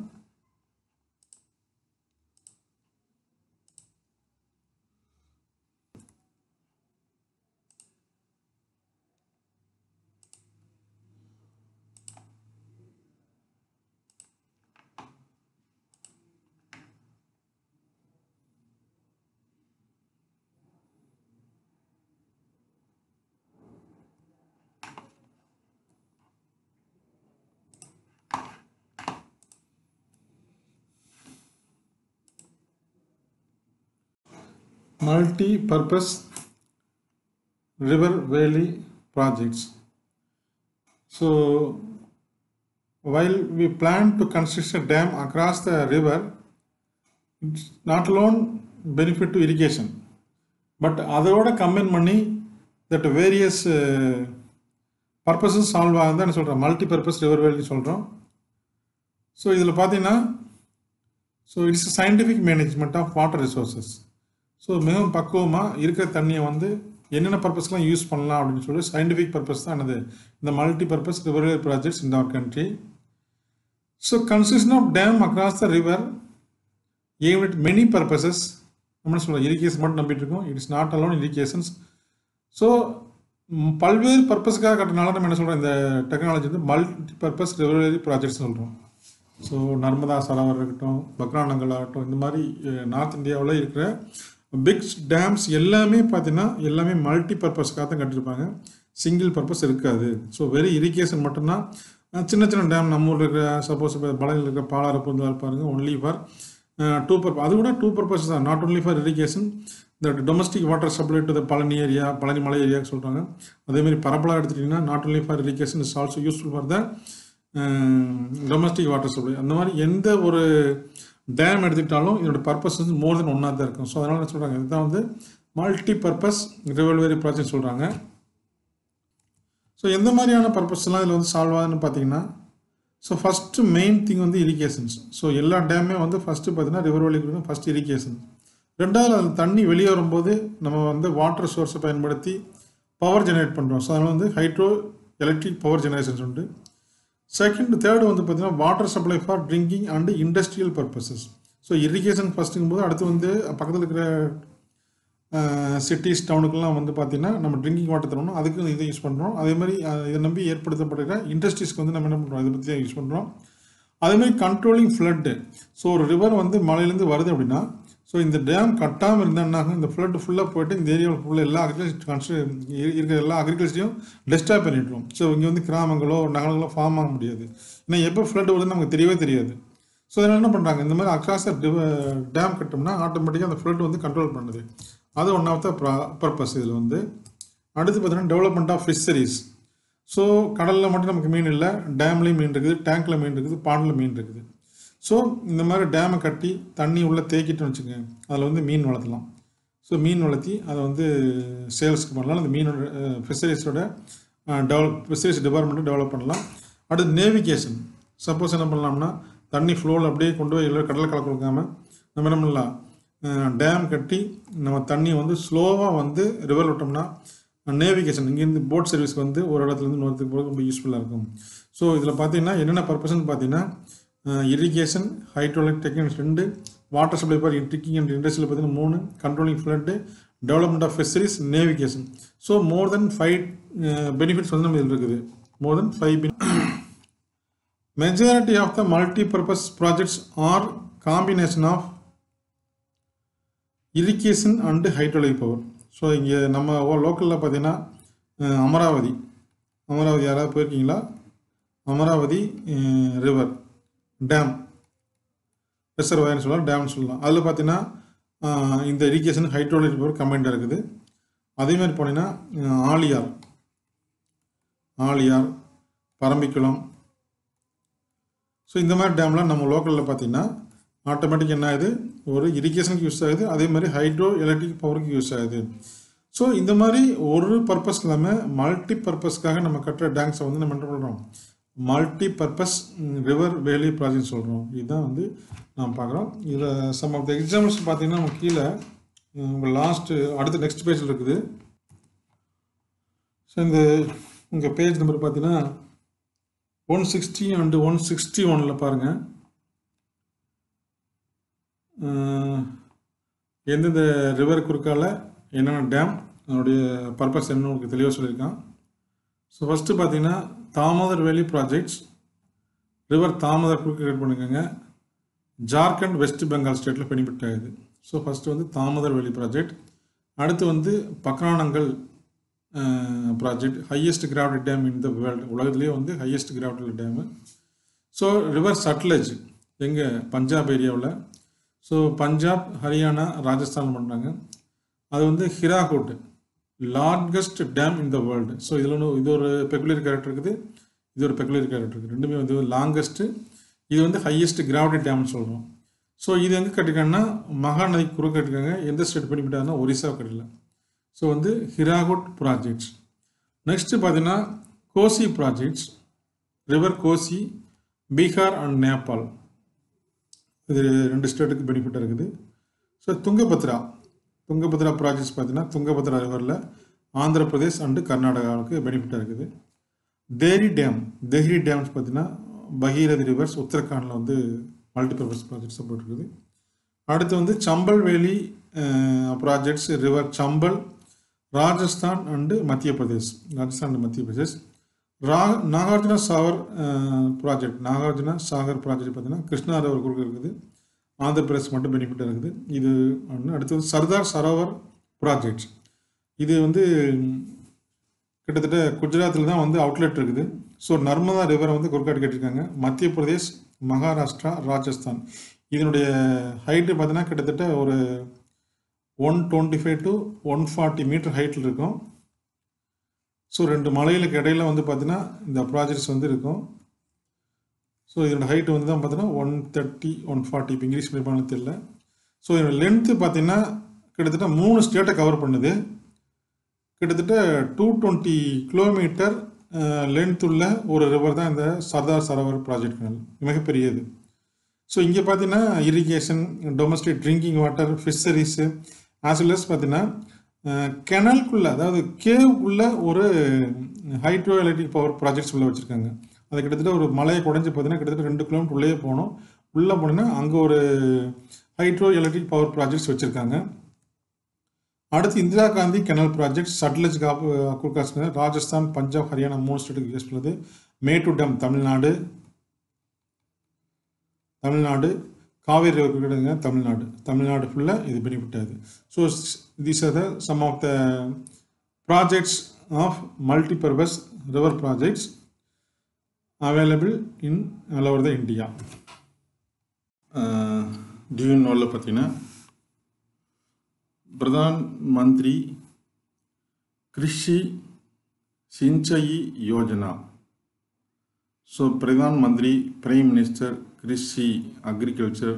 multi-purpose river valley projects. So, while we plan to construct a dam across the river, it's not alone benefit to irrigation, but அதோட கம்பைன் பண்ணி தட் வேரியஸ் பர்பஸஸ் சால்வ் ஆகுது என்ன சொல்கிறோம் மல்டி பர்பஸ் ரிவர் வேலி சொல்கிறோம் so இதில் பார்த்தீங்கன்னா so it's scientific management of water resources so மிகவும் பக்குவமாக இருக்கிற தண்ணியை வந்து என்னென்ன பர்பஸ்க்கெலாம் யூஸ் பண்ணலாம் அப்படின்னு சொல்லி சயின்டிஃபிக் பர்பஸ் தான் என்னது இந்த multi purpose river projects in our country so consisting of dam across the river have it many purposes நம்ம சொல்கிறோம் இரிகேஷன் மட்டும் நம்பிட்டு இருக்கோம் it's not alone irrigations so பல்வேறு பர்பஸ்க்காக கட்டினால நம்ம என்ன சொல்கிறோம் இந்த டெக்னாலஜி வந்து மல்டி பர்பஸ் ரிவரி ப்ராஜெக்ட்ஸ் சொல்கிறோம் ஸோ நர்மதா சரோவர் இருக்கட்டும் பக்ரானங்கள் ஆகட்டும் இந்த மாதிரி நார்த் இந்தியாவில் இருக்கிற பிக் டேம்ஸ் எல்லாமே பார்த்தீங்கன்னா எல்லாமே மல்டி பர்பஸ்க்காக தான் கட்டியிருப்பாங்க சிங்கிள் பர்பஸ் இருக்காது ஸோ வெறும் இரிகேஷன் மட்டும்தான் அஹ் சின்ன சின்ன டேம் நம்ம ஊரில் இருக்கிற சப்போஸ் இப்போ மலையில் இருக்கிற பாலாறு வந்து பாருங்க ஒன்லி ஃபார் டூ பர்பஸ் அது கூட டூ பர்பஸ் தான் நாட் ஒன்லி ஃபார் இரிகேஷன் இந்த domestic water supply to the Palani area Palani மலை ஏரியான்னு சொல்கிறாங்க அதேமாதிரி பரப்பலாக எடுத்துட்டிங்கன்னா not only for irrigation is also useful for the domestic water supply அந்த மாதிரி எந்த ஒரு டேம் எடுத்துக்கிட்டாலும் இதோட பர்பஸ் வந்து மோர் தென் ஒன்றா தான் இருக்கும் ஸோ அதனால் என்ன சொல்கிறாங்க இதுதான் வந்து மல்டி பர்பஸ் ரிவல்வரி ப்ராஜெக்ட் சொல்கிறாங்க ஸோ எந்த மாதிரியான பர்பஸ்லாம் இதில் வந்து சால்வ் ஆகுதுன்னு பார்த்தீங்கன்னா ஸோ ஃபஸ்ட்டு மெயின் திங் வந்து இரிகேஷன்ஸ் ஸோ எல்லா டேமே வந்து ஃபஸ்ட்டு பார்த்தீங்கன்னா ரிவர் வழி ஃபஸ்ட் இரிகேஷன் ரெண்டாவது அதில் தண்ணி வெளியே வரும்போது நம்ம வந்து வாட்டர் சோர்ஸை பயன்படுத்தி பவர் ஜெனரேட் பண்ணுறோம் ஸோ அதனால் வந்து ஹைட்ரோ எலக்ட்ரிக் பவர் ஜெனரேஷன்ஸ் உண்டு செகண்ட் தேர்டு வந்து பார்த்தீங்கன்னா water supply for drinking and industrial purposes so irrigation ஃபஸ்ட்டுங்கும் போது அடுத்து வந்து பக்கத்தில் இருக்கிற சிட்டிஸ் டவுனுக்கெல்லாம் வந்து பார்த்தீங்கன்னா நம்ம ட்ரிங்கிங் வாட்டர் தரணும் அதுக்கு இதை யூஸ் பண்ணுறோம் அதே மாதிரி அஹ், இதை நம்பி ஏற்படுத்தப்படுகிற இண்டஸ்ட்ரீஸ்க்கு வந்து நம்ம என்ன பண்ணுறோம் இதை பற்றி தான் யூஸ் பண்ணுறோம் அதே மாதிரி கண்ட்ரோலிங் ஃப்ளட்டு ஸோ ஒரு ரிவர் வந்து மலையிலேருந்து வருது அப்படின்னா ஸோ இந்த டேம் கட்டாமல் இருந்தால் என்ன ஆகும் இந்த ஃப்ளட் ஃபுல்லாக போயிட்டு இந்த ஏரியாவில் ஃபுல்லாக எல்லா அக்ரிகல்ச்சர் கன்ஸ்ட்ர இருக்கிற எல்லா அக்ரிகல்ச்சரையும் டிஸ்டர்ப் பண்ணிட்டுரும் ஸோ இங்கே வந்து கிராமங்களோ நகரங்களோ ஃபார்ம் ஆக முடியாது ஏன்னா எப்போ ஃப்ளட் வருதுன்னு நமக்கு தெரியவே தெரியாது ஸோ அதனால் என்ன பண்ணுறாங்க இந்த மாதிரி அக்ராஸ் டேம் கட்டோம்னா ஆட்டோமேட்டிக்காக அந்த ஃப்ளட் வந்து கண்ட்ரோல் பண்ணுது அது ஒன் ஆஃப் த பர்பஸ் இதில் வந்து அடுத்து பார்த்தீங்கன்னா டெவலப்மெண்ட் ஆஃப் ஃபிஷரிஸ் ஸோ கடலில் மட்டும் நமக்கு மீன் இல்லை டேம்லேயும் மீன் இருக்குது டேங்க்கில் மீன் இருக்குது பாண்டில் மீன் இருக்குது ஸோ இந்த மாதிரி டேமை கட்டி தண்ணி உள்ளே தேக்கிட்டோம்னு வச்சுக்கோங்க அதில் வந்து மீன் வளர்த்தலாம் ஸோ மீன் வளர்த்தி அதை வந்து சேல்ஸ்க்கு பண்ணலாம் அந்த மீனோட ஃபிஷரிஸோட டெவலப் ஃபிஷரிஸ் டிபார்ட்மெண்ட்டை டெவலப் பண்ணலாம் அடுத்து நேவிகேஷன் சப்போஸ் என்ன பண்ணலாம்னா தண்ணி ஃப்ளோவில் அப்படியே கொண்டு போய் எல்லாம் கடலை கலக்க கொடுக்காம நம்ம என்ன பண்ணலாம் டேம் கட்டி நம்ம தண்ணியை வந்து ஸ்லோவாக வந்து ரிவர் விட்டோம்னா நேவிகேஷன் இங்கேருந்து போட் சர்வீஸ்க்கு வந்து ஒரு இடத்துலேருந்து இன்னொருத்துக்கு போக ரொம்ப யூஸ்ஃபுல்லாக இருக்கும் ஸோ இதில் பார்த்தீங்கன்னா என்னென்ன பர்பஸ்ன்னு பார்த்தீங்கன்னா இரிகேஷன் ஹைட்ரோலிக் டெக்னிக்ஸ் ரெண்டு water supply for drinking and இண்டஸ்ட்ரியில் பார்த்தீங்கன்னா மூணு controlling flood development of fisheries navigation so more than five benefits வந்து நம்ம இதில் இருக்குது more than five majority of the multi-purpose projects are combination of irrigation and hydraulic power so இங்கே நம்ம லோக்கலில் பார்த்தீங்கன்னா அஹ், அமராவதி அமராவதி யாராவது போயிருக்கீங்களா அமராவதி ரிவர் டேம் ரிசர்வாயர்னு சொல்லலாம் டேம்னு சொல்லலாம் அதில் பார்த்தீங்கன்னா அஹ், இந்த இரிகேஷன் ஹைட்ரோலிக் பவர் கம்பைண்டாக இருக்குது அதே மாதிரி போனீங்கன்னா அஹ், ஆழியார் ஆழியார் பரம்பிக்குளம் ஸோ இந்த மாதிரி டேம்லாம் நம்ம லோக்கலில் பார்த்தீங்கன்னா ஆட்டோமேட்டிக் என்ன ஆகுது ஒரு இரிகேஷனுக்கு யூஸ் ஆகுது அதே மாதிரி ஹைட்ரோ எலக்ட்ரிக் பவருக்கு யூஸ் ஆகுது ஸோ இந்த மாதிரி ஒரு பர்பஸ் இல்லாமல் மல்டி பர்பஸ்க்காக நம்ம கட்டுற டேங்க்ஸை வந்து நம்ம என்ன பண்ணுறோம் multi purpose river valley project சொல்கிறோம் இதுதான் வந்து நாம் பார்க்குறோம் இதில் சம் ஆஃப் த எக்ஸாம்பிள்ஸ் பார்த்தீங்கன்னா நம்ம கீழே உங்கள் லாஸ்ட்டு அடுத்த நெக்ஸ்ட் பேஜில் இருக்குது ஸோ இந்த உங்கள் பேஜ் நம்பர் பார்த்தீங்கன்னா one sixty and one sixty ஒனில் பாருங்கள் எந்தெந்த ரிவர் குறுக்கால என்னென்ன டேம் அதனுடைய பர்பஸ் என்ன உங்களுக்கு தெளிவாக சொல்லியிருக்கான் ஸோ ஃபஸ்ட்டு பார்த்தீங்கன்னா தாமோதர் வேலி ப்ராஜெக்ட்ஸ் ரிவர் தாமோதர் குறுக்க கிரியேட் பண்ணிக்கோங்க ஜார்க்கண்ட் வெஸ்ட் பெங்கால் ஸ்டேட்டில் பெனிஃபிட் ஆகுது ஸோ ஃபஸ்ட்டு வந்து தாமோதர் வேலி ப்ராஜெக்ட் அடுத்து வந்து பக்ரானங்கள் project highest gravity dam in the world உலகத்திலேயே வந்து highest gravity dam so river Sutlej எங்கே பஞ்சாப் ஏரியாவில் ஸோ பஞ்சாப் ஹரியானா ராஜஸ்தான் பண்ணுறாங்க அது வந்து Hirakud largest dam in the world so இதில் ஒன்று இது ஒரு பெகுலர் கேரக்டர் இருக்குது இது ஒரு பெகுலர் கேரக்டர் இருக்குது ரெண்டுமே வந்து லாங்கஸ்ட்டு இது வந்து ஹையஸ்ட் கிராவிட்டி டேம்னு சொல்கிறோம் ஸோ இது எங்கே கட்டிருக்காங்கன்னா மகாநதி குறுக்க கட்டிருக்காங்க எந்த ஸ்டேட் பண்ணிவிட்டாங்கன்னா ஒரிசா கட்டல ஸோ வந்து ஹிராகுட் ப்ராஜெக்ட்ஸ் நெக்ஸ்ட்டு பார்த்தீங்கன்னா Kosi projects river Kosi Bihar and Nepal இது ரெண்டு ஸ்டேட்டுக்கு பெனிஃபிட்டாக இருக்குது ஸோ துங்கபத்ரா துங்கபத்ரா ப்ராஜெக்ட்ஸ் பார்த்தீங்கன்னா துங்கபத்ரா ரிவரில் ஆந்திர பிரதேஷ் அண்டு கர்நாடகாவுக்கு பெனிஃபிட்டாக இருக்குது தேரி டேம் தெஹ்ரி டேம்ஸ் பார்த்தீங்கன்னா பகீரதி ரிவர்ஸ் உத்தரகாண்டில் வந்து மல்டிபர்பஸ் ப்ராஜெக்ட்ஸ் போட்டிருக்குது அடுத்து வந்து Chambal valley projects river Chambal Rajasthan and Madhya Pradesh Rajasthan and Madhya Pradesh ரா நாகார்ஜுனா சாகர் ப்ராஜெக்ட் நாகார்ஜுனா சாகர் ப்ராஜெக்ட் பார்த்தீங்கன்னா கிருஷ்ணா ரிவர் குறுக்க இருக்குது ஆந்திர பிரதேஷ் மட்டும் பெனிஃபிட்டாக இருக்குது இது ஒன்று அடுத்து வந்து சர்தார் சரோவர் ப்ராஜெக்ட் இது வந்து கிட்டத்தட்ட குஜராத்தில் தான் வந்து அவுட்லெட் இருக்குது ஸோ நர்மதா ரிவரை வந்து குறுக்காட்டு கட்டியிருக்காங்க மத்திய பிரதேஷ் மகாராஷ்டிரா ராஜஸ்தான் இதனுடைய ஹைட்டு பார்த்தீங்கன்னா கிட்டத்தட்ட ஒரு one twenty five to one forty metre ஹைட்டில் இருக்கும் ஸோ ரெண்டு மலைகளுக்கு இடையில வந்து பார்த்தீங்கன்னா இந்த ப்ராஜெக்ட்ஸ் வந்து இருக்கும் ஸோ இதோட ஹைட் வந்து தான் பார்த்தீங்கன்னா ஒன் தேர்ட்டி ஒன் ஃபார்ட்டி இப்போ இங்கிலீஷ் மீடியம் தெரியல ஸோ இதோட லென்த்து பார்த்தீங்கன்னா கிட்டத்தட்ட மூணு ஸ்டேட்டை கவர் பண்ணுது கிட்டத்தட்ட டூ டுவெண்ட்டி கிலோமீட்டர் லென்த் உள்ள ஒரு ரிவர் தான் இந்த சர்தார் சரோவர் ப்ராஜெக்ட் மிகப்பெரியது ஸோ இங்கே பார்த்தீங்கன்னா irrigation domestic drinking water fisheries as well as பார்த்தீங்கன்னா கெனல்குள்ளே அதாவது கேவுக்குள்ளே ஒரு ஹைட்ரோ எலக்ட்ரிக் பவர் ப்ராஜெக்ட்ஸ் உள்ள வச்சுருக்காங்க அது கிட்டத்தட்ட ஒரு மலையை குறைஞ்சி பார்த்தீங்கன்னா கிட்டத்தட்ட ரெண்டு கிலோமீட்டர் உள்ளே போகணும் உள்ளே போனோன்னா அங்கே ஒரு ஹைட்ரோ எலக்ட்ரிக் பவர் ப்ராஜெக்ட்ஸ் வச்சுருக்காங்க அடுத்து இந்திரா காந்தி கெனல் ப்ராஜெக்ட் சட்லஜ் காப்பு குர்காஸ்கர் ராஜஸ்தான் பஞ்சாப் ஹரியானா மூணு ஸ்டேட்டுக்கு யூஸ் பண்ணுது மேட்டூர் டேம் தமிழ்நாடு தமிழ்நாடு காவேரி கிடங்க தமிழ்நாடு தமிழ்நாடு ஃபுல்லாக இது பெனிஃபிட் ஆகுது so these are the some of the projects of multipurpose river projects available in all over the India டியூனோவில் பார்த்தீங்கன்னா Pradhan Mantri Krishi Sinchayee Yojana so Pradhan Mantri prime minister Krishi agriculture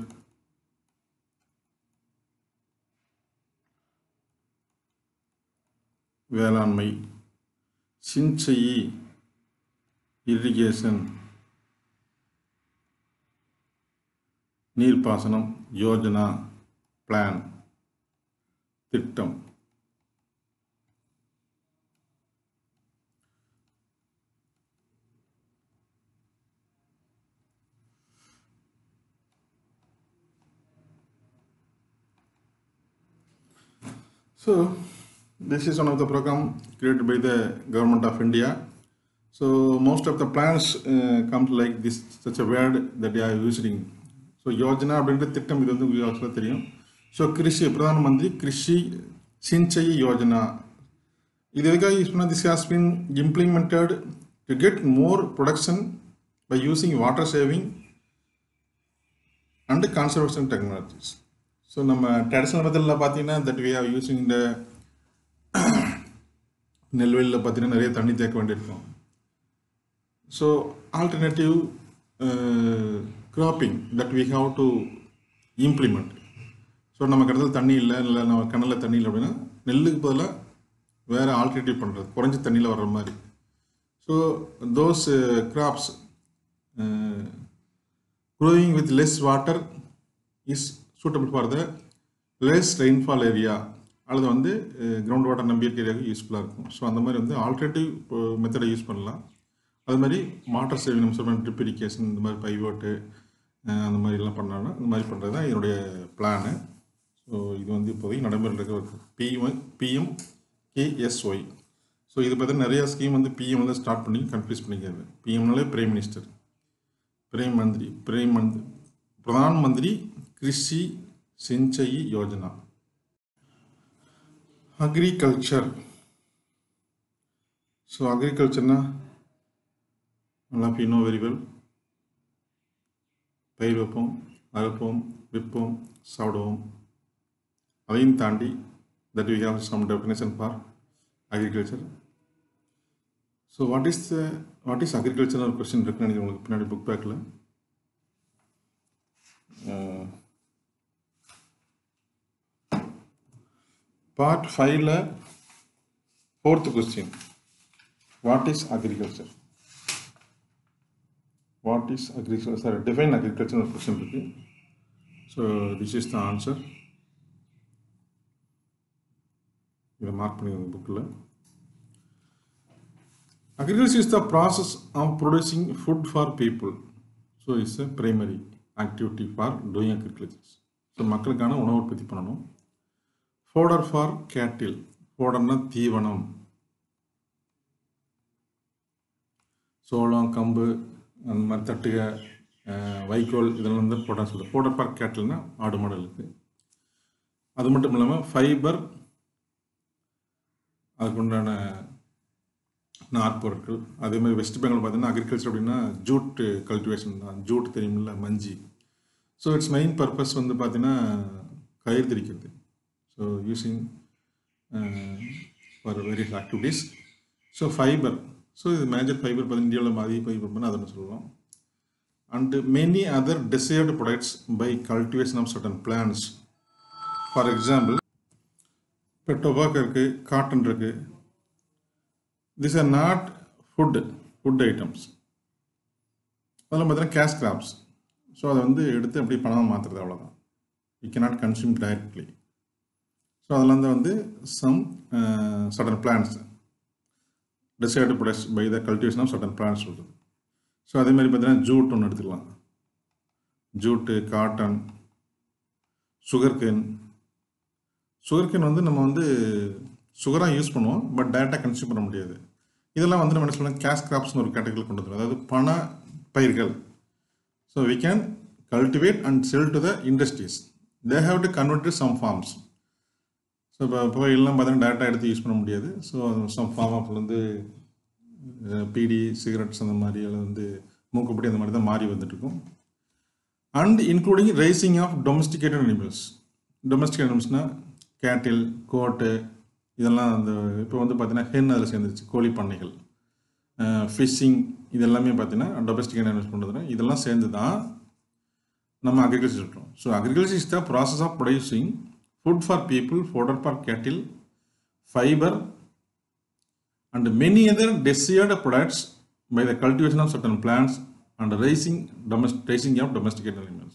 வேளாண்மை சிஞ்சயி இரிகேஷன் நீர்ப்பாசனம் யோஜனா பிளான் திட்டம் So, this is one of the program created by the government of India. So, most of the plans uh, come to like this, such a word that they are using. So, Yojana அப்படின்ற திட்டம் இது வந்து உங்களுக்கு தெரியும் so Krishi Pradhan Mantri Krishi Sinchayee Yojana இது எதுக்காக use பண்ணால் this has been implemented to get more production by using water saving and conservation technologies so நம்ம ட்ரெடிஷ்னல் மெத்தடில் பார்த்தீங்கன்னா தட் வி ஆர் யூஸிங் இந்த நெல்வேலியில் பார்த்தீங்கன்னா நிறைய தண்ணி தேக்க வேண்டியிருக்கும் so alternative cropping that we have to implement so நம்ம இடத்துல தண்ணி இல்லை இல்லை நம்ம கிணல்ல தண்ணி இல்லை அப்படின்னா நெல்லுக்கு பதிலாக வேறு ஆல்டர்னேட்டிவ் பண்ணுறது குறைஞ்ச தண்ணியில் வர்ற மாதிரி so those crops growing with less water is suitable for the less rainfall area அல்லது வந்து கிரவுண்ட் வாட்டர் நம்பி இருக்க ஏரியாவுக்கு யூஸ்ஃபுல்லாக இருக்கும் ஸோ அந்த மாதிரி வந்து ஆல்டர்னேட்டிவ் மெத்தடை யூஸ் பண்ணலாம் அது மாதிரி வாட்டர் சேவிங் நம்ம சொல்கிறோம் ட்ரிப் இரிகேஷன் இந்த மாதிரி பைவோட்டு அந்த மாதிரிலாம் பண்ணோன்னா இந்த மாதிரி பண்ணுறது தான் என்னுடைய பிளானு ஸோ இது வந்து இப்போதைக்கு நடைமுறையில் இருக்க பிஎம் பிஎம் கேஎஸ்ஒய் ஸோ இது பார்த்தீங்கன்னா நிறையா ஸ்கீம் வந்து பிஎம் வந்து ஸ்டார்ட் பண்ணி கன்ஃபியூஸ் பண்ணிக்கிறது பிஎம்னாலே prime minister prime Mantri prime Mantri Pradhan Mantri Krishi Sinchayee Yojana agriculture so அக்ரிகல்ச்சர்னா நல்லா யூ நோ வெரி வெல் பயிர் வைப்போம் அறுப்போம் விற்போம் சாப்பிடுவோம் அதையும் தாண்டி that we have some definition for agriculture. So what is the what is agriculture ஒரு கொஸ்டின் இருக்கு நினைக்கிறேன் உங்களுக்கு பின்னாடி புக் பேக்கில் பார்ட் ஃபைவ்ல fourth question what is agriculture what is agriculture sir define agriculture ஒரு கொஸ்டின் இருக்கு so this is the answer இதை மார்க் பண்ணிக்கோங்க புக்கில் Agriculture is the process of producing food for people. So it's a primary activity for doing agriculture. So மக்களுக்கான உணவு உற்பத்தி பண்ணணும் fodder for கேட்டில் ஃபோடர்னா தீவனம் சோளம் கம்பு அந்த மாதிரி தட்டுக அஹ், வைக்கோல் இதெல்லாம் வந்து போடான்னு சொல்லுது ஃபோடர் ஃபார் கேட்டில்னா ஆடு மாடலுக்கு அது மட்டும் இல்லாமல் ஃபைபர் அதுக்குண்டான நாற்பொருட்கள் அதே மாதிரி வெஸ்ட் பெங்கால் பார்த்தீங்கன்னா அக்ரிகல்ச்சர் அப்படின்னா ஜூட் கல்டிவேஷன் தான் ஜூட் தெரியுமில்ல மஞ்சி ஸோ இட்ஸ் மெயின் பர்பஸ் வந்து பார்த்தீங்கன்னா கயிறு திரிக்கிறது so using for various activities so fibre so இது மேஜர் ஃபைபர் பார்த்தீங்கன்னா இந்தியாவில் அதிக ஃபைபர் பண்ணால் அதை சொல்லலாம் and many other desired products by cultivation of certain plants for example இப்போ டொபாக்கோ இருக்குது காட்டன் இருக்குது this are not food food items அதெல்லாம் பார்த்தீங்கன்னா கேஷ் கிராப்ஸ் ஸோ அதை வந்து எடுத்து அப்படியே பணமாக மாற்றுறது அவ்வளோதான் you cannot consume directly so அதெல்லாம் தான் வந்து some certain plants desired products by the cultivation of certain plants சொல்கிறது ஸோ அதே மாதிரி பார்த்தீங்கன்னா ஜூட் ஒன்று எடுத்துக்கலாம் jute cotton sugar can sugar cane வந்து நம்ம வந்து சுகராக யூஸ் பண்ணுவோம் பட் டைரெக்டாக கன்சியூம் பண்ண முடியாது இதெல்லாம் வந்து நம்ம என்ன சொல்லலாம் கேஷ் கிராப்ஸ்னு ஒரு கேட்டகரி கொண்டு வந்துடும் அதாவது பண பயிர்கள் so we can cultivate and sell to the industries they have to convert to some forms so இப்போ புகையெல்லாம் பார்த்தீங்கன்னா டேரெக்டாக எடுத்து யூஸ் பண்ண முடியாது ஸோ சம் ஃபார்ம் ஆஃப் வந்து பீடி சிகரெட்ஸ் அந்த மாதிரி அல்லது வந்து மூக்குப்படி அந்த மாதிரி தான் மாறி வந்துட்டு இருக்கும் and including raising of domesticated animals domesticate அனிமல்ஸ்னால் கேட்டில் கோட்டு இதெல்லாம் அந்த இப்போ வந்து பார்த்தீங்கன்னா ஹென் அதில் சேர்ந்துருச்சு கோழி பண்ணைகள் ஃபிஷ்ஷிங் இது எல்லாமே பார்த்தீங்கன்னா டொமஸ்டிகேட் அனிமல்ஸ் பண்ணுறதுனா இதெல்லாம் சேர்ந்து தான் நம்ம அக்ரிகல்ச்சர் சொல்கிறோம் so agriculture is the process of producing food for people fodder for cattle fibre and many other desired products by the cultivation of certain plants and raising domestic raising of domesticated animals.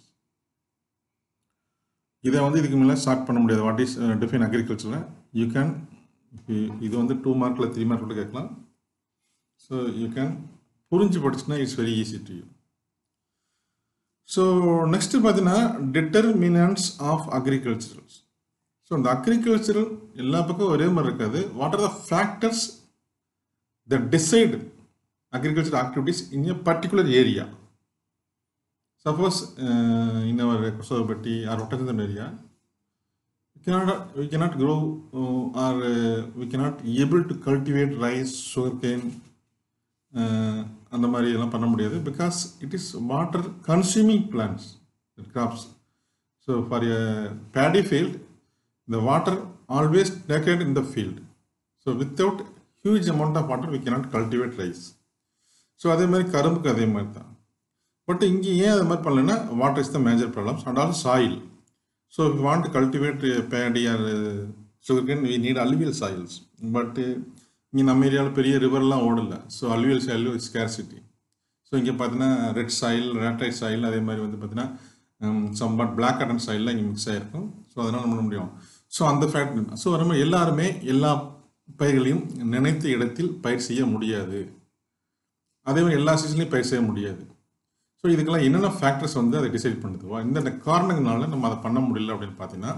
இதை வந்து இதுக்கு மேலே start பண்ண முடியாது what is define அக்ரிகல்ச்சரில் you can இது வந்து two மார்க்கில் த்ரீ மார்க் கூட கேட்கலாம் ஸோ யூ கேன் புரிஞ்சு படிச்சுன்னா it's very easy to you so next பார்த்தீங்கன்னா டிட்டர்மினன்ஸ் ஆஃப் அக்ரிகல்ச்சரல்ஸ் ஸோ இந்த அக்ரிகல்ச்சரல் எல்லா பக்கம் ஒரே மாதிரி இருக்காது what are the factors that decide agricultural activities in a particular area. Suppose uh, in our Kosovapatti or Vattakantham area, we cannot, we cannot grow uh, or uh, we cannot able to cultivate rice, sugarcane, uh, அந்த மாதிரி எல்லாம் பண்ண முடியாது because it is water consuming plants crops so for a paddy field the water always stacked in the field so without huge amount of water we cannot cultivate rice so அதே மாதிரி கரும்புக்கு அதே மாதிரி தான் பட் இங்கே ஏன் அது மாதிரி பண்ணலன்னா water is the major problems and also soil so we want cultivate paddy or sugarcane we need alluvial soils but இங்கே நம்ம ஏரியாவில் பெரிய ரிவர்லாம் ஓடல so alluvial soil scarcity so இங்கே பார்த்தீங்கன்னா ரெட் சாயில் ரேட்டைட் சாயில் அதே மாதிரி வந்து பார்த்தீங்கன்னா சம்பாட் பிளாக் காட்டன் சாயில்லாம் இங்கே மிக்ஸ் ஆகிருக்கும் ஸோ அதனால் நம்ம பண்ண முடியும் ஸோ அந்த ஃபேக்ட் ஸோ நம்ம எல்லாருமே எல்லா பயிர்களையும் நினைத்த இடத்தில் பயிர் செய்ய முடியாது அதே மாதிரி எல்லா சீசன்லையும் பயிர் செய்ய முடியாது ஸோ இதுக்கெல்லாம் என்னென்ன ஃபேக்டர்ஸ் வந்து அதை டிசைட் பண்ணுதுவோ இந்த காரணங்களால நம்ம அதை பண்ண முடியல அப்படின்னு பார்த்தீங்கன்னா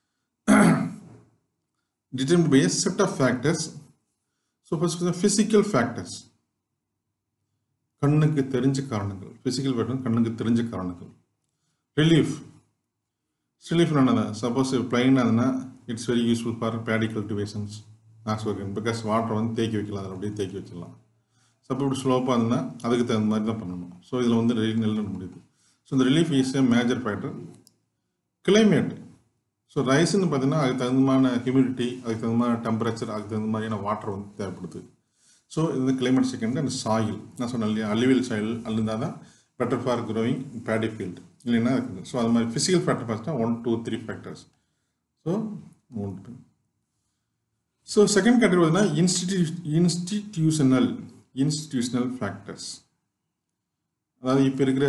determine by set of factors so first physical factors கண்ணுக்கு தெரிஞ்ச காரணங்கள் ஃபிசிக்கல் ஃபேக்டர் கண்ணுக்கு தெரிஞ்ச காரணங்கள் ரிலீஃப் ரிலீஃப் என்னது சப்போஸ் பிளைன் அதுனா it's very useful for paddy cultivations ஆக்ஸ்வர்கன் பிகாஸ் வாட்டரை வந்து தேக்கி வைக்கலாம் அதில் அப்படியே தேக்கி வச்சிடலாம் சப்போ இப்படி ஸ்லோப்பாக இருந்ததுன்னா அதுக்கு தகுந்த மாதிரி தான் பண்ணணும் ஸோ இதில் வந்து ரெலி நெல் முடியுது ஸோ இந்த relief is a major factor climate so ரைஸ்ன்னு பார்த்தீங்கன்னா அதுக்கு தகுந்தமான ஹியூமிடிட்டி அதுக்கு தகுந்தமான டெம்பரேச்சர் அதுக்கு தகுந்த மாதிரியான வாட்டர் வந்து தேவைப்படுது ஸோ இது கிளைமேட் செகண்ட் அண்ட் சாயில் நான் சொன்னேன் இல்லையா அலிவியல் சாயில் இருந்தால் தான் better for growing paddy field இல்லைன்னா இருக்குது ஸோ அது மாதிரி ஃபிசிக்கல் ஃபேக்டர் பார்த்தீங்கன்னா one two three factors so மூன்று ஸோ செகண்ட் கேட்டகரி பார்த்தீங்கன்னா இன்ஸ்டிடியூ இன்ஸ்டிடியூஷனல் இன்ஸ்டிடியூஷனல் ஃபேக்டர்ஸ் அதாவது இப்போ இருக்கிற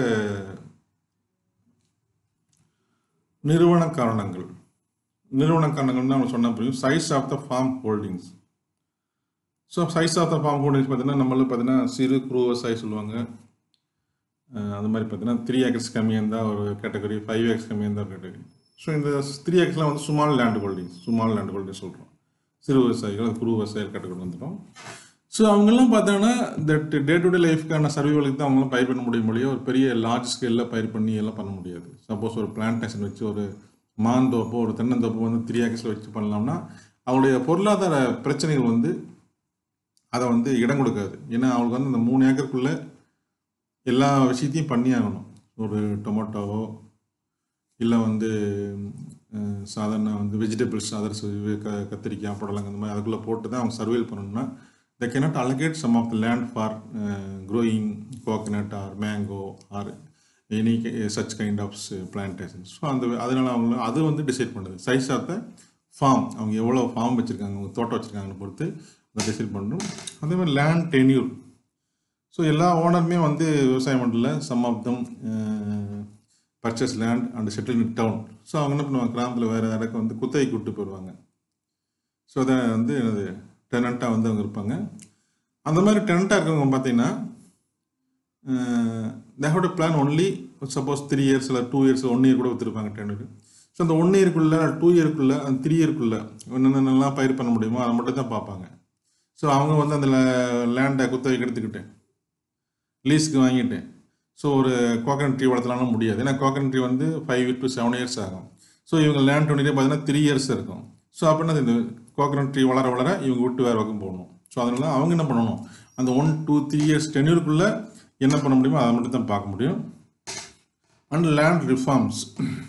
நிறுவன காரணங்கள் நிறுவன காரணங்கள்னு நம்ம சொன்ன புரியும் size of the farm holdings so size of the farm holdings பார்த்தீங்கன்னா நம்மளுக்கு பார்த்தீங்கன்னா சிறு குறு விவசாயி சொல்லுவாங்க அஹ் அது மாதிரி பார்த்தீங்கன்னா த்ரீ ஏக்கர்ஸ் கம்மியாக இருந்தால் ஒரு கேட்டகரி ஃபைவ் ஏக்கர்ஸ் கம்மியாக இருந்தால் ஒரு கேட்டகரி ஸோ இந்த த்ரீ ஏக்கர்ஸ்லாம் வந்து small land holdings small land holdings சொல்கிறோம் சிறு விவசாயிகள் குறு விவசாயிகள் கேட்டகரி வந்துடும் ஸோ அவங்கெல்லாம் பார்த்தோன்னா தட் டே டு டே லைஃப்க்கான சர்வைவலுக்கு தான் அவங்களாம் பயிர் பண்ண முடியும் முடியும் ஒரு பெரிய லார்ஜ் ஸ்கேலில் பயிர் பண்ணி எல்லாம் பண்ண முடியாது சப்போஸ் ஒரு பிளான்டேஷன் வச்சு ஒரு மாந்தோப்போ ஒரு தென்னந்தோப்போ வந்து த்ரீ ஏக்கர்ஸில் வச்சு பண்ணலாம்னா அவங்களுடைய பொருளாதார பிரச்சனைகள் வந்து அதை வந்து இடம் கொடுக்காது ஏன்னா அவங்களுக்கு வந்து அந்த மூணு ஏக்கருக்குள்ளே எல்லா விஷயத்தையும் பண்ணி ஆகணும் ஒரு டொமேட்டோவோ இல்லை வந்து அஹ், சாதாரண வந்து வெஜிடபிள்ஸ் அதர்ஸ் க கத்திரிக்காய் புடலங்க இந்த மாதிரி அதுக்குள்ளே போட்டு தான் அவங்க சர்வேல் பண்ணணும்னா the cannot allocate some of the land for growing coconut or mango or any such kind of plantation so அந்த அதனால் அவங்க அது வந்து டிசைட் பண்ணுது சைஸ் ஆஃப் த ஃபார்ம் அவங்க எவ்வளோ ஃபார்ம் வச்சுருக்காங்க அவங்க தோட்டம் வச்சுருக்காங்கன்னு பொறுத்து அதை டிசைட் பண்ணணும் அதே மாதிரி லேண்ட் டென்யூர் ஸோ எல்லா ஓனருமே வந்து விவசாயம் பண்ணல some of them purchase land and settle in town so அவங்க என்ன பண்ணுவாங்க கிராமத்தில் வேறு யாராக்கும் வந்து குத்தகைக்கு விட்டு போயிடுவாங்க ஸோ அதை வந்து எனது டெனண்ட்டாக வந்து அவங்க இருப்பாங்க அந்த மாதிரி டெனண்ட்டாக இருக்கவங்க பார்த்தீங்கன்னா they have to plan only suppose three years இல்லை டூ இயர்ஸ் ஒன் இயர் கூட விற்றுருப்பாங்க டென்னுக்கு ஸோ அந்த ஒன் இயருக்குள்ளே டூ இயருக்குள்ளே அந்த த்ரீ இயருக்குள்ளே என்னென்னலாம் பயிர் பண்ண முடியுமோ அதை மட்டும் தான் பார்ப்பாங்க ஸோ அவங்க வந்து அந்த லேண்டை குத்தகைக்கு எடுத்துக்கிட்டு லீஸ்க்கு வாங்கிட்டு ஸோ ஒரு கோகனட் ட்ரீ வளர்த்தலாம்னு முடியாது ஏன்னா கோகனட் ட்ரீ வந்து ஃபைவ் டு செவன் இயர்ஸ் ஆகும் ஸோ இவங்க லேண்ட் ஒன்றிலே பார்த்தீங்கன்னா த்ரீ இயர்ஸ் இருக்கும் ஸோ அப்படின்னா இந்த கோகனட் ட்ரீ வளர வளர இவங்க விட்டு வேறு பக்கம் போகணும் ஸோ அதனால அவங்க என்ன பண்ணணும் அந்த ஒன் டூ த்ரீ இயர்ஸ் டென்யூருக்குள்ளே என்ன பண்ண முடியுமோ அதை மட்டும் தான் பார்க்க முடியும் அண்ட் லேண்ட் ரிஃபார்ம்ஸ்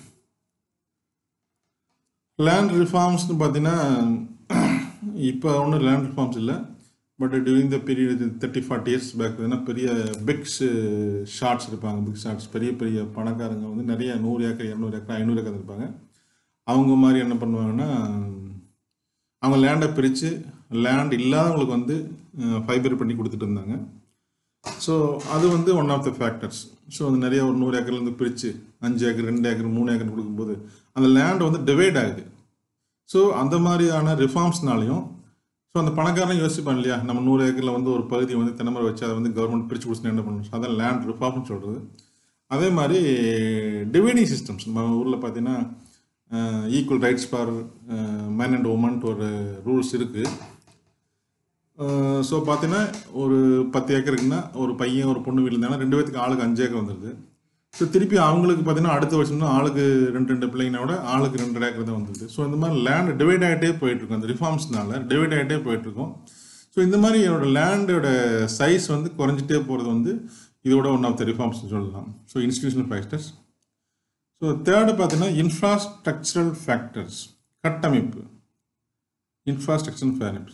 லேண்ட் ரிஃபார்ம்ஸ்னு பார்த்தீங்கன்னா இப்போ ஒன்றும் லேண்ட் ரிஃபார்ம்ஸ் இல்லை but during the period thirty forty years back பார்த்தீங்கன்னா பெரிய பிக்ஸ் ஷார்ட்ஸ் இருப்பாங்க பிக் ஷார்ட்ஸ் பெரிய பெரிய பணக்காரங்க வந்து நிறைய நூறு ஏக்கர் இரநூறு ஏக்கர் ஐநூறு ஏக்கர் இருப்பாங்க அவங்க மாதிரி என்ன பண்ணுவாங்கன்னா அவங்க லேண்டை பிரித்து லேண்ட் இல்லாதவங்களுக்கு வந்து ஃபைபர் பண்ணி கொடுத்துட்டு இருந்தாங்க ஸோ அது வந்து one of the factors so அது நிறைய ஒரு நூறு ஏக்கர்லேருந்து பிரித்து அஞ்சு ஏக்கர் ரெண்டு ஏக்கர் மூணு ஏக்கர் கொடுக்கும்போது அந்த லேண்ட் வந்து டிவைட் ஆகுது ஸோ அந்த மாதிரியான ரிஃபார்ம்ஸ்னாலையும் ஸோ அந்த பணக்காரன் யோசிப்பான் இல்லையா நம்ம நூறு ஏக்கரில் வந்து ஒரு பகுதியை வந்து தென்னமரம் வச்சு அதை வந்து கவர்மெண்ட் பிரித்து கொடுத்து என்ன பண்ணணும் அதான் லேண்ட் ரிஃபார்ம்னு சொல்கிறது அதே மாதிரி டிவைடிங் சிஸ்டம்ஸ் நம்ம ஊரில் பார்த்தீங்கன்னா equal rights for man and உமன்ட்டு ஒரு ரூல்ஸ் இருக்குது ஸோ பார்த்தீங்கன்னா ஒரு பத்து ஏக்கர் இருக்குன்னா ஒரு பையன் ஒரு பொண்ணு வீட்டில் இருந்தாங்கன்னா ரெண்டு பேத்துக்கு ஆளுக்கு அஞ்சு ஏக்கர் வந்துடுது ஸோ திருப்பி அவங்களுக்கு பார்த்தீங்கன்னா அடுத்த வருஷம்னா ஆளுக்கு ரெண்டு ரெண்டு பிள்ளைங்கன்னா விட ஆளுக்கு ரெண்டு ஏக்கர் தான் வந்துடுது ஸோ இந்த மாதிரி லேண்ட் டிவைட் ஆகிட்டே போயிட்டுருக்கும் அந்த ரிஃபார்ம்ஸ்னால டிவைட் ஆகிட்டே போயிட்டுருக்கும் ஸோ இந்த மாதிரி என்னோட லேண்டோட சைஸ் வந்து குறைஞ்சிட்டே போகிறது வந்து இதோட ஒன் ஆஃப் த ரிஃபார்ம்ஸ் சொல்லலாம் so institutional factors so third பார்த்தீங்கன்னா இன்ஃப்ராஸ்ட்ரக்சரல் ஃபேக்டர்ஸ் கட்டமைப்பு இன்ஃப்ராஸ்ட்ரக்சரல் ஃபேக்டர்ஸ்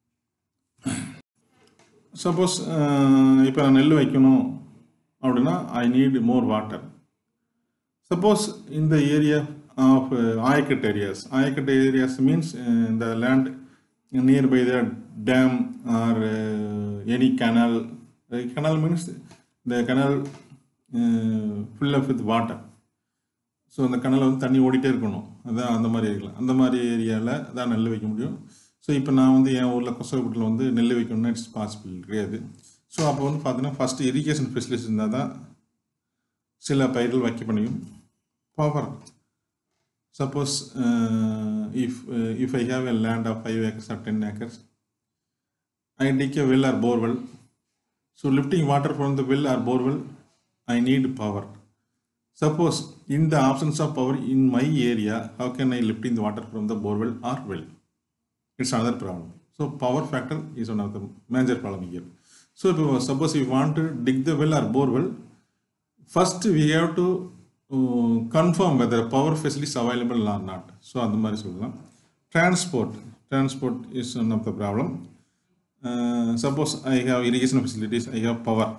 சப்போஸ் இப்போ நான் நெல் வைக்கணும் அப்படின்னா I need more water suppose இந்த area of ayacut areas ayacut areas means இந்த land nearby the dam or any canal canal means இந்த canal fill up with water so அந்த கனலில் வந்து தண்ணி ஓடிட்டே இருக்கணும் அதான் அந்த மாதிரி இருக்கலாம் அந்த மாதிரி ஏரியாவில் தான் நெல் வைக்க முடியும் ஸோ இப்போ நான் வந்து என் ஊரில் கொசவப்பட்டில் வந்து நெல் வைக்கணும்னா இட்ஸ் பாசிபிள் கிடையாது ஸோ அப்போ வந்து பார்த்தீங்கன்னா ஃபஸ்ட்டு இரிகேஷன் ஃபெசிலிட்டிஸ் இருந்தால் தான் சில பயிர்கள் வைக்க முடியும் power suppose if if I have a land of five acres or ten acres I dig a well or borewell so lifting water from the well or borewell I need power Suppose in the absence of power in my area, how can I lift in the water from the borewell or well? It's another problem. So power factor is one of the major problem here. So if, suppose if you want to dig the well or borewell, first we have to confirm whether power facilities available or not so அந்த மாதிரி சொல்லலாம் transport transport is one of the problem suppose I have irrigation facilities I have power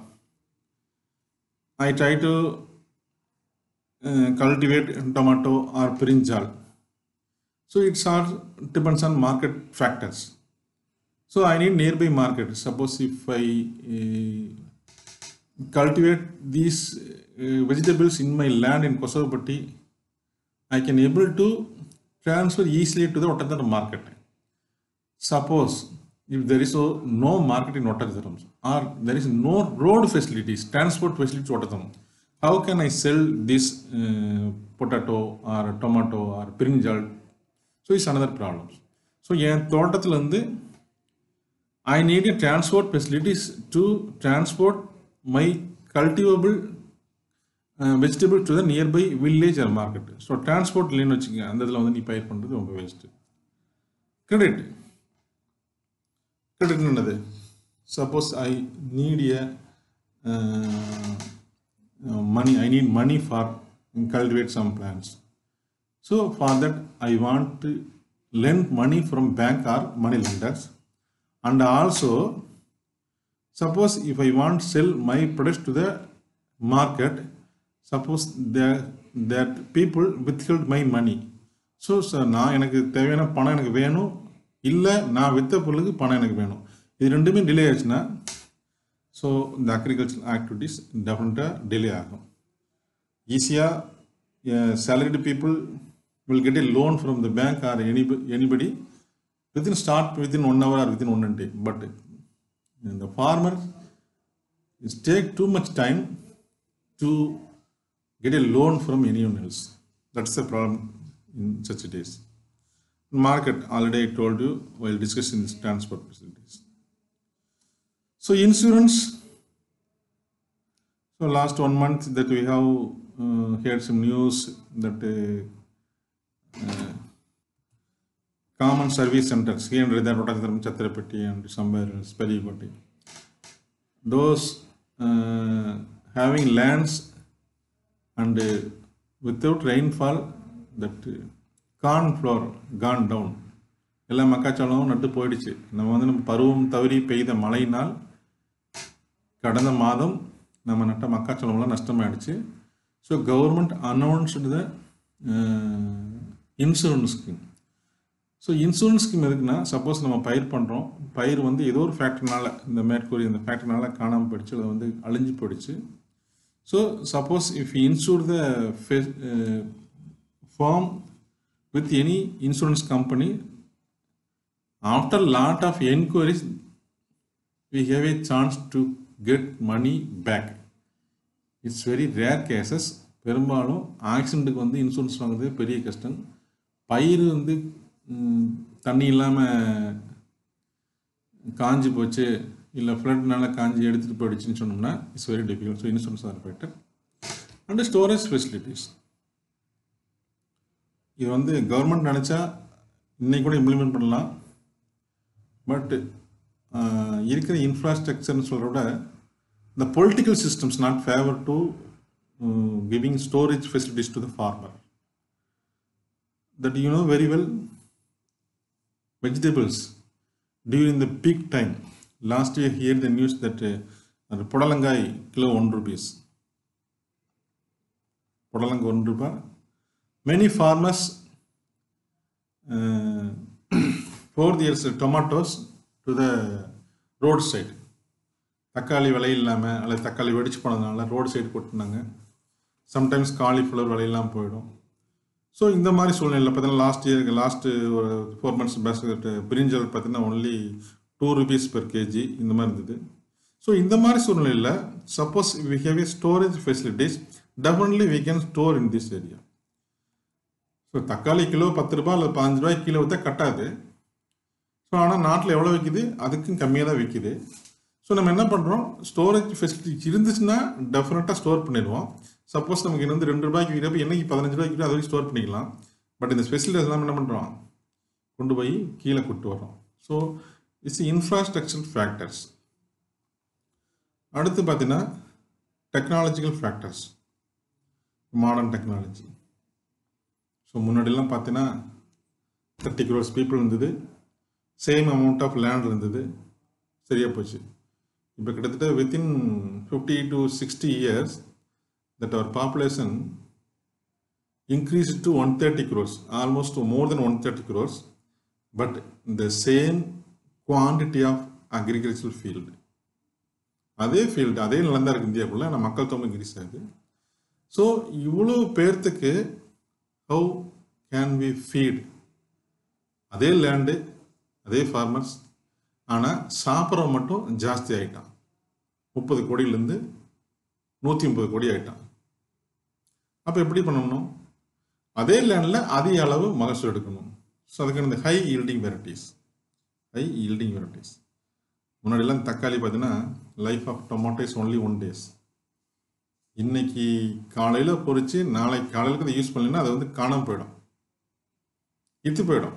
I try to cultivate tomato or brinjal. So it's all depends on market factors. So I need nearby market. Suppose if I uh, cultivate these uh, vegetables in my land in Kosovapatti, I can able to transfer easily to the Ottathar market. Suppose if there is a, no market in Ottathar or there is no road facilities, transport facilities to Ottathar, how can I sell this uh, potato or tomato or brinjal? So it's another problem. So என் தோட்டத்தில் வந்து I need a transport facilities to transport my cultivable uh, vegetable to the nearby village or market. So transport இல்லைன்னு வச்சுக்கோங்க அந்த இதில் வந்து நீ பயிர் பண்ணுறது ரொம்ப வேஸ்ட்டு கிரெடிட் கிரெடிட் என்னது suppose I need a money i need money for cultivate some plants so for that i want to lend money from bank or money lenders and also suppose if i want sell my products to the market suppose that that people withheld my money ஸோ sir நான் எனக்கு தேவையான பணம் எனக்கு வேணும் இல்லை நான் விற்ற பொருளுக்கு பணம் எனக்கு வேணும் இது ரெண்டுமே டிலே ஆச்சுன்னா ஸோ இந்த அக்ரிகல்ச்சர் ஆக்டிவிட்டீஸ் டெஃபினட்டாக டிலே ஆகும் ஈஸியாக salaried people will get a loan from the bank or any anybody within start within one hour or within one day but இந்த farmer is take too much time to get a loan from any one else that's the problem in such days market already I told you while discussing transport facilities So insurance. So last one month that we have uh, heard some news that uh, uh, common service centers here in Radharam Chatrapati and somewhere else, Peripati. Those uh, having lands and uh, without rainfall, that uh, corn floor gone down. எல்லாம் மக்காச்சோளமும் நட்டு போயிடுச்சு நம்ம வந்து நம்ம பருவம் தவறி பெய்த மழையினால் கடந்த மாதம் நம்ம நட்ட மக்காச்சோளம்லாம் நஷ்டமாயிடுச்சு so government announced the insurance scheme so insurance scheme எதுக்குன்னா சப்போஸ் நம்ம பயிர் பண்ணுறோம் பயிர் வந்து ஏதோ ஒரு ஃபேக்ட்ரினால இந்த மேற்கூறிய இந்த ஃபேக்ட்ரினால காணாமல் போயிடுச்சு அது வந்து அழிஞ்சு போயிடுச்சு so suppose if insure the farm with any insurance company after lot of enquiries we have a chance to get money back it's very rare cases பெரும்பாலும் ஆக்சிடெண்ட்டுக்கு வந்து இன்சூரன்ஸ் வாங்குறது பெரிய கஷ்டம் பயிர் வந்து ம், தண்ணி இல்லாமல் காஞ்சி போச்சு இல்லை ஃப்ளட்னால காஞ்சி எடுத்துகிட்டு போயிடுச்சுன்னு சொன்னோம்னா it's very difficult so insurance or better and storage facilities இது வந்து கவர்மெண்ட் நினச்சா இன்னைக்கு கூட இம்ப்ளிமெண்ட் பண்ணலாம் பட் இருக்கிற இன்ஃப்ராஸ்ட்ரக்சர்னு சொல்கிறத விட the political systems not favor to uh, giving storage facilities to the farmer that you know very well vegetables during the peak time last year here the news that uh, அந்த புடலங்காய் kilo one rupees புடலங்காய் one ரூபாய் many farmers four years tomatoes to the road side தக்காளி விலை இல்லாமல் அல்லது தக்காளி வெடிச்சு போனதுனால ரோடு சைடு கொட்டினாங்க சம்டைம்ஸ் காலிஃப்ளவர் விலையெல்லாம் போயிடும் ஸோ இந்த மாதிரி சூழ்நிலை பார்த்தீங்கன்னா லாஸ்ட் இயருக்கு லாஸ்ட்டு ஒரு ஃபோர் மந்த்ஸ் பேஸ்கெட் பிரிஞ்சல் பார்த்தீங்கன்னா only two rupees per KG இந்த மாதிரி இருந்தது ஸோ இந்த மாதிரி சூழ்நிலையில் suppose we have a storage facilities definitely we can store in this area so தக்காளி கிலோ பத்து ரூபாய் அல்லது பதினஞ்சு ரூபாய் கிலோ விற்றா கட்டாது ஸோ ஆனால் நாட்டில் எவ்வளோ விற்கிது அதுக்கும் கம்மியாக தான் விற்கிது ஸோ நம்ம என்ன பண்ணுறோம் ஸ்டோரேஜ் ஃபெசிலிட்டி இருந்துச்சுன்னா டெஃபினட்டாக ஸ்டோர் பண்ணிடுவோம் சப்போஸ் நமக்கு இன்னும் வந்து ரெண்டு ரூபாய்க்கு விற்கிறப்ப என்னைக்கு பதினஞ்சு ரூபாய்க்கு விற்கிறோம் அது வரைக்கும் ஸ்டோர் பண்ணிக்கலாம் பட் இந்த ஃபெசிலிட்டிஸ் எல்லாம் என்ன பண்ணுறோம் கொண்டு போய் கீழே கொண்டு வரோம் ஸோ இட்ஸ் இன்ஃப்ராஸ்ட்ரக்சர் ஃபேக்டர்ஸ் அடுத்து பார்த்தீங்கன்னா technological factors modern technology so முன்னாடிலாம் பார்த்தீங்கன்னா தேர்ட்டி க்ரோர்ஸ் பீப்புள் இருந்தது சேம் அமௌண்ட் ஆஃப் லேண்ட் இருந்தது சரியாக போச்சு இப்போ கிட்டத்தட்ட within fifty to sixty years that our population increased to 130 crores, almost more than 130 crores, but the same quantity of agricultural field. அதே field அதே நிலம் தான் இருக்கு இந்தியாவுக்குள்ள ஆனால் மக்கள் தொகை இன்க்ரீஸ் ஆகுது ஸோ இவ்வளோ பேர்த்துக்கு ஹவு கேன் வி ஃபீட் அதே லேண்டு அதே ஃபார்மர்ஸ் ஆனால் சாப்பிட்றவன் மட்டும் ஜாஸ்தி ஆகிட்டான் முப்பது கோடியிலேருந்து நூற்றி முப்பது கோடி ஆகிட்டான் அப்போ எப்படி பண்ணணும் அதே லேண்டில் அதிக அளவு மகசூல் எடுக்கணும் ஸோ அதுக்கு இந்த high yielding varieties high yielding varieties முன்னாடிலாம் தக்காளி பார்த்தீங்கன்னா life of tomato is only one days இன்னைக்கு காலையில் பொறிச்சு நாளைக்கு காலையிலுக்கு அதை யூஸ் பண்ணலைன்னா அது வந்து காணாமல் போயிடும் இத்து போயிடும்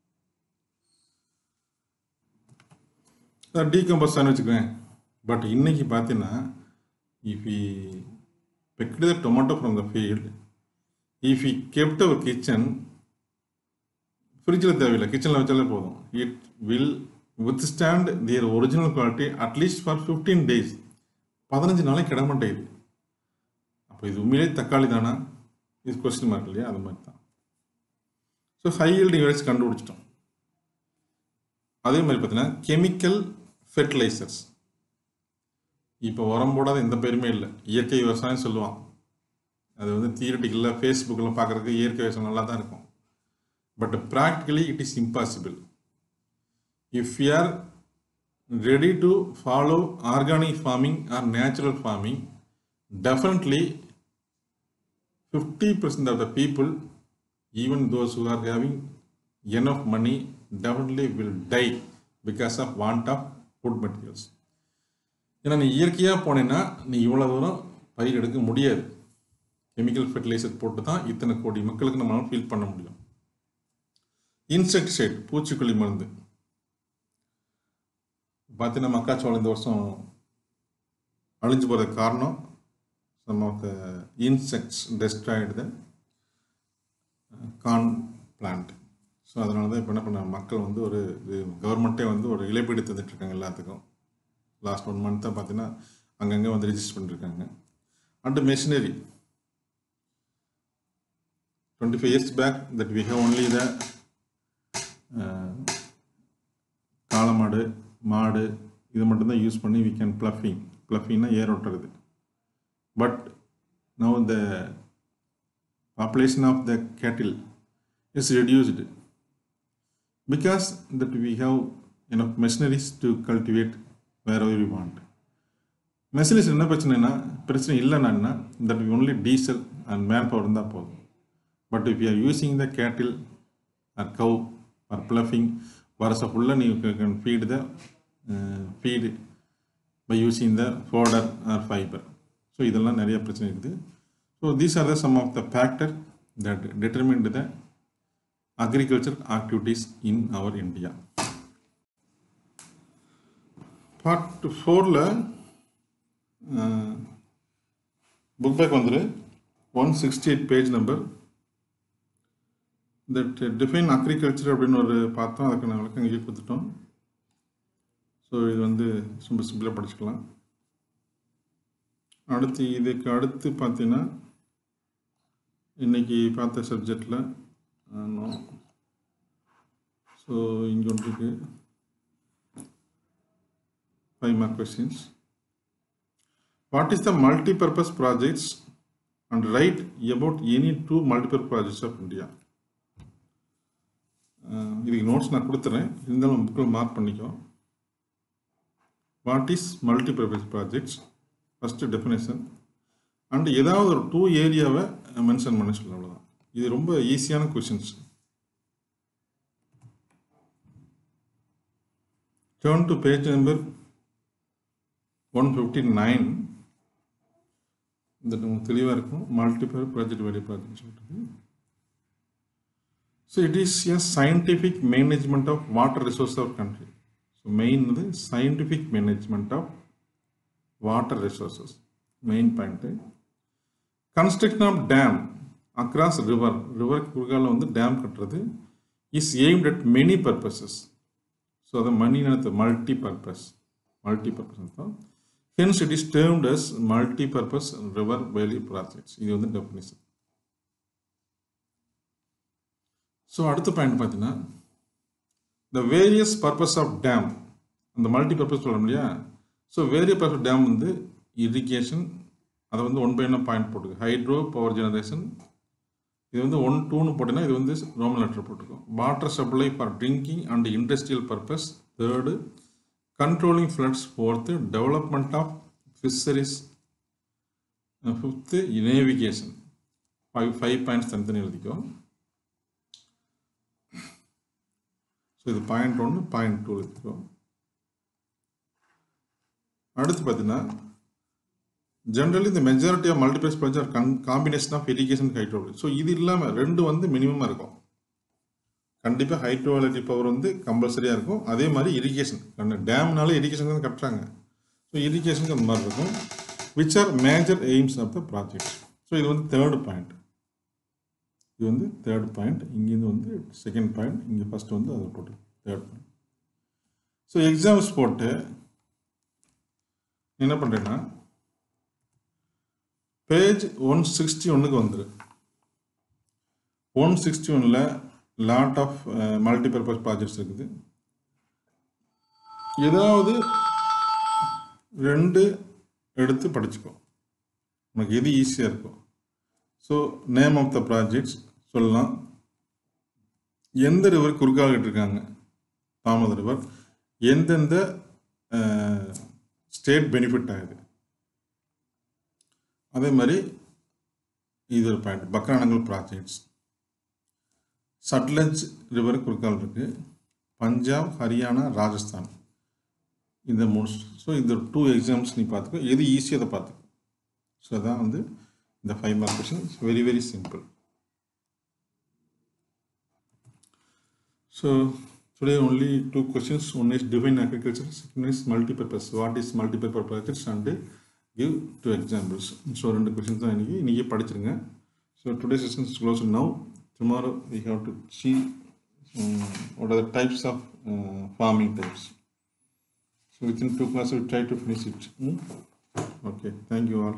டீகம்போஸ் வச்சுக்குவேன் பட் இன்னைக்கு பார்த்தீங்கன்னா if we picked the tomato from the field, if we kept our kitchen, ஃப்ரிட்ஜில் தேவையில்லை கிச்சனில் வச்சாலே போதும் it will withstand their original quality at least for fifteen days பதினஞ்சு நாளைக்கு கிட மாட்டேங்குது அப்போ இது உண்மையிலே தக்காளி தானா இது கொஸ்டின் மார்க் இல்லையா அது மாதிரி தான் ஸோ ஹை ஹீல்டிங் வெரைட்ஸ் கண்டுபிடிச்சிட்டோம் அதே மாதிரி பார்த்தீங்கன்னா கெமிக்கல் ஃபெர்டிலைசர்ஸ் இப்போ உரம் போடாத எந்த பேருமே இல்லை இயற்கை விவசாயம் சொல்லுவான் அது வந்து தியரட்டிக்கலில் ஃபேஸ்புக்கில் பார்க்குறதுக்கு இயற்கை விவசாயம் நல்லா தான் இருக்கும் but practically it is impossible if you are ready to follow organic farming or natural farming definitely fifty percent of the people even those who are having enough money definitely will die because of want of food materials ஏன்னா நீ இயற்கையாக போனேன்னா நீ இவ்வளோ தூரம் பயிர் எடுக்க முடியாது கெமிக்கல் ஃபெர்டிலைசர் போட்டு தான் இத்தனை கோடி மக்களுக்கு நம்மளால ஃபீல் பண்ண முடியும் இன்செக்டிசைட் பூச்சிக்கொல்லி மருந்து பார்த்தீங்கன்னா மக்காச்சோளம் இந்த வருஷம் அழிஞ்சு போகிறதுக்கு காரணம் some of the insects destroyed the corn plant so அதனால தான் இப்போ என்ன பண்ண மக்கள் வந்து ஒரு கவர்மெண்ட்டே வந்து ஒரு இழப்பீடு தந்துட்டு இருக்காங்க எல்லாத்துக்கும் லாஸ்ட் ஒன் மந்த்தாக பார்த்தீங்கன்னா அங்கங்கே வந்து ரிஜிஸ்டர் பண்ணிருக்காங்க and machinery twenty five years back that we have only the காளமாடு மாடு இது மட்டும்தான் யூஸ் பண்ணி வி கேன் ப்ளஃபிங் ப்ளஃபிங்னா ஏர் ஓட்டுறது but now the population of the cattle is reduced because that we have enough machineries to cultivate wherever we want. Machineries என்ன பிரச்சனைனா பிரச்சனை இல்லைன்னா that only diesel and man power இருந்தால் போதும் but if you are using the cattle or cow or ploughing வருஷம் ஃபுல்லாக நீ can feed the feed by using the fodder or fiber so இதெல்லாம் நிறைய பிரச்சனை இருக்குது so these are the some of the factor that determined the agriculture activities in our India. Part ஃபோரில் book back வந்துரு one sixty eight page number that define agriculture அப்படின்னு ஒரு பார்த்தோம் அதுக்கு நான் விளக்கம் இங்கே கொடுத்துட்டோம் ஸோ இது வந்து ரொம்ப சிம்பிளாக படிச்சுக்கலாம் அடுத்து இதுக்கு அடுத்து பார்த்தீங்கன்னா இன்னைக்கு பார்த்த சப்ஜெக்டில் நோ ஸோ இங்கே ஒன்று இருக்கு five mark questions what is the multipurpose projects and write about any two multipurpose projects of India இதுக்கு நோட்ஸ் நான் கொடுத்துறேன் இருந்தாலும் புக்கில் மார்க் பண்ணிக்கோ what is multipurpose projects first definition and ஏதாவது ஒரு டூ ஏரியாவை மென்ஷன் பண்ண சொல்ல அவ்வளோதான் இது ரொம்ப ஈஸியான questions turn to page number one fifty nine இந்த நமக்கு தெளிவாக இருக்கும் மல்டிபிள் ப்ராஜெக்ட் வேல்யூ ப்ராஜெக்ட் சொல்லிட்டு so it is a scientific management of water resource of country so main வந்து scientific management of water resources main point construction of dam across river river குறுக்கால வந்து dam கட்டுறது is aimed at many purposes so அதை மணினத்து multi purpose multi purpose அர்த்தம் hence it is termed as multi purpose river valley projects இது வந்து definition so அடுத்த point பார்த்தீங்கன்னா the various purpose of dam அந்த மல்டி பர்பஸ் சொல்ல இல்லையா ஸோ வேரியஸ் பர்பஸ் டேம் வந்து இரிகேஷன் அதை வந்து ஒன் பை ஒன் பாயிண்ட் போட்டுருக்கு ஹைட்ரோ பவர் ஜெனரேஷன் இது வந்து ஒன் டூன்னு போட்டிங்கன்னா இது வந்து ரோமன் லெட்டர் போட்டிருக்கோம் water supply for drinking and industrial purpose third controlling floods fourth development of fisheries fifth navigation five five points தனித்தனி எழுதிக்கோ ஸோ இது பாயிண்ட் ஒன்று பாயிண்ட் டூ எழுதிக்கோ அடுத்து பார்த்தீங்கன்னா ஜென்ரலி இந்த majority of multiplus project can combination of irrigation hydrology so இது இல்லாமல் ரெண்டு வந்து மினிமமாக இருக்கும் கண்டிப்பாக ஹைட்ரோலஜி பவர் வந்து கம்பல்சரியாக இருக்கும் அதே மாதிரி இரிகேஷன் டேம்னால இரிகேஷன் தான் கட்டுறாங்க ஸோ இரிகேஷனுக்கு அந்த மாதிரி இருக்கும் which are major aims of the project so இது வந்து தேர்டு பாயிண்ட் இது வந்து தேர்ட் பாயிண்ட் இங்கேருந்து வந்து செகண்ட் பாயிண்ட் இங்கே ஃபஸ்ட் வந்து அதை போட்டு தேர்ட் பாயிண்ட் ஸோ எக்ஸாம்ஸ் போட்டு என்ன பண்ணுறேன்னா பேஜ் ஒன் சிக்ஸ்டி ஒன்றுக்கு வந்துரு ஒன் சிக்ஸ்டி ஒனில் லாட் ஆஃப் மல்டிபர்பஸ் ப்ராஜெக்ட்ஸ் இருக்குது ஏதாவது ரெண்டு எடுத்து படிச்சுக்கோ உனக்கு எது ஈஸியாக இருக்கும் so name of the projects சொல்லலாம் எந்த ரிவர் குறுக்காகிட்டு இருக்காங்க தாமத ரிவர் எந்தெந்த ஸ்டேட் பெனிஃபிட் ஆகுது அதே மாதிரி இது ஒரு point Bhakra Nangal projects Sutlej river குறுக்கால் இருக்கு பஞ்சாப் ஹரியானா ராஜஸ்தான் இந்த மூணு ஸோ இந்த டூ எக்ஸாம்ஸ் நீ பார்த்துக்கோ எது ஈஸியாக அதை பார்த்துக்கோ ஸோ அதான் வந்து இந்த five mark question very very simple so today only two questions one is define agriculture second is multipurpose what is multipurpose projects and give two examples so ரெண்டு கொஷின்ஸ் தான் இன்னைக்கு இன்றைக்கி படிச்சிருங்க so today session is close now tomorrow we have to see what are the types of uh, farming types so within two classes we try to finish it Hmm? okay thank you all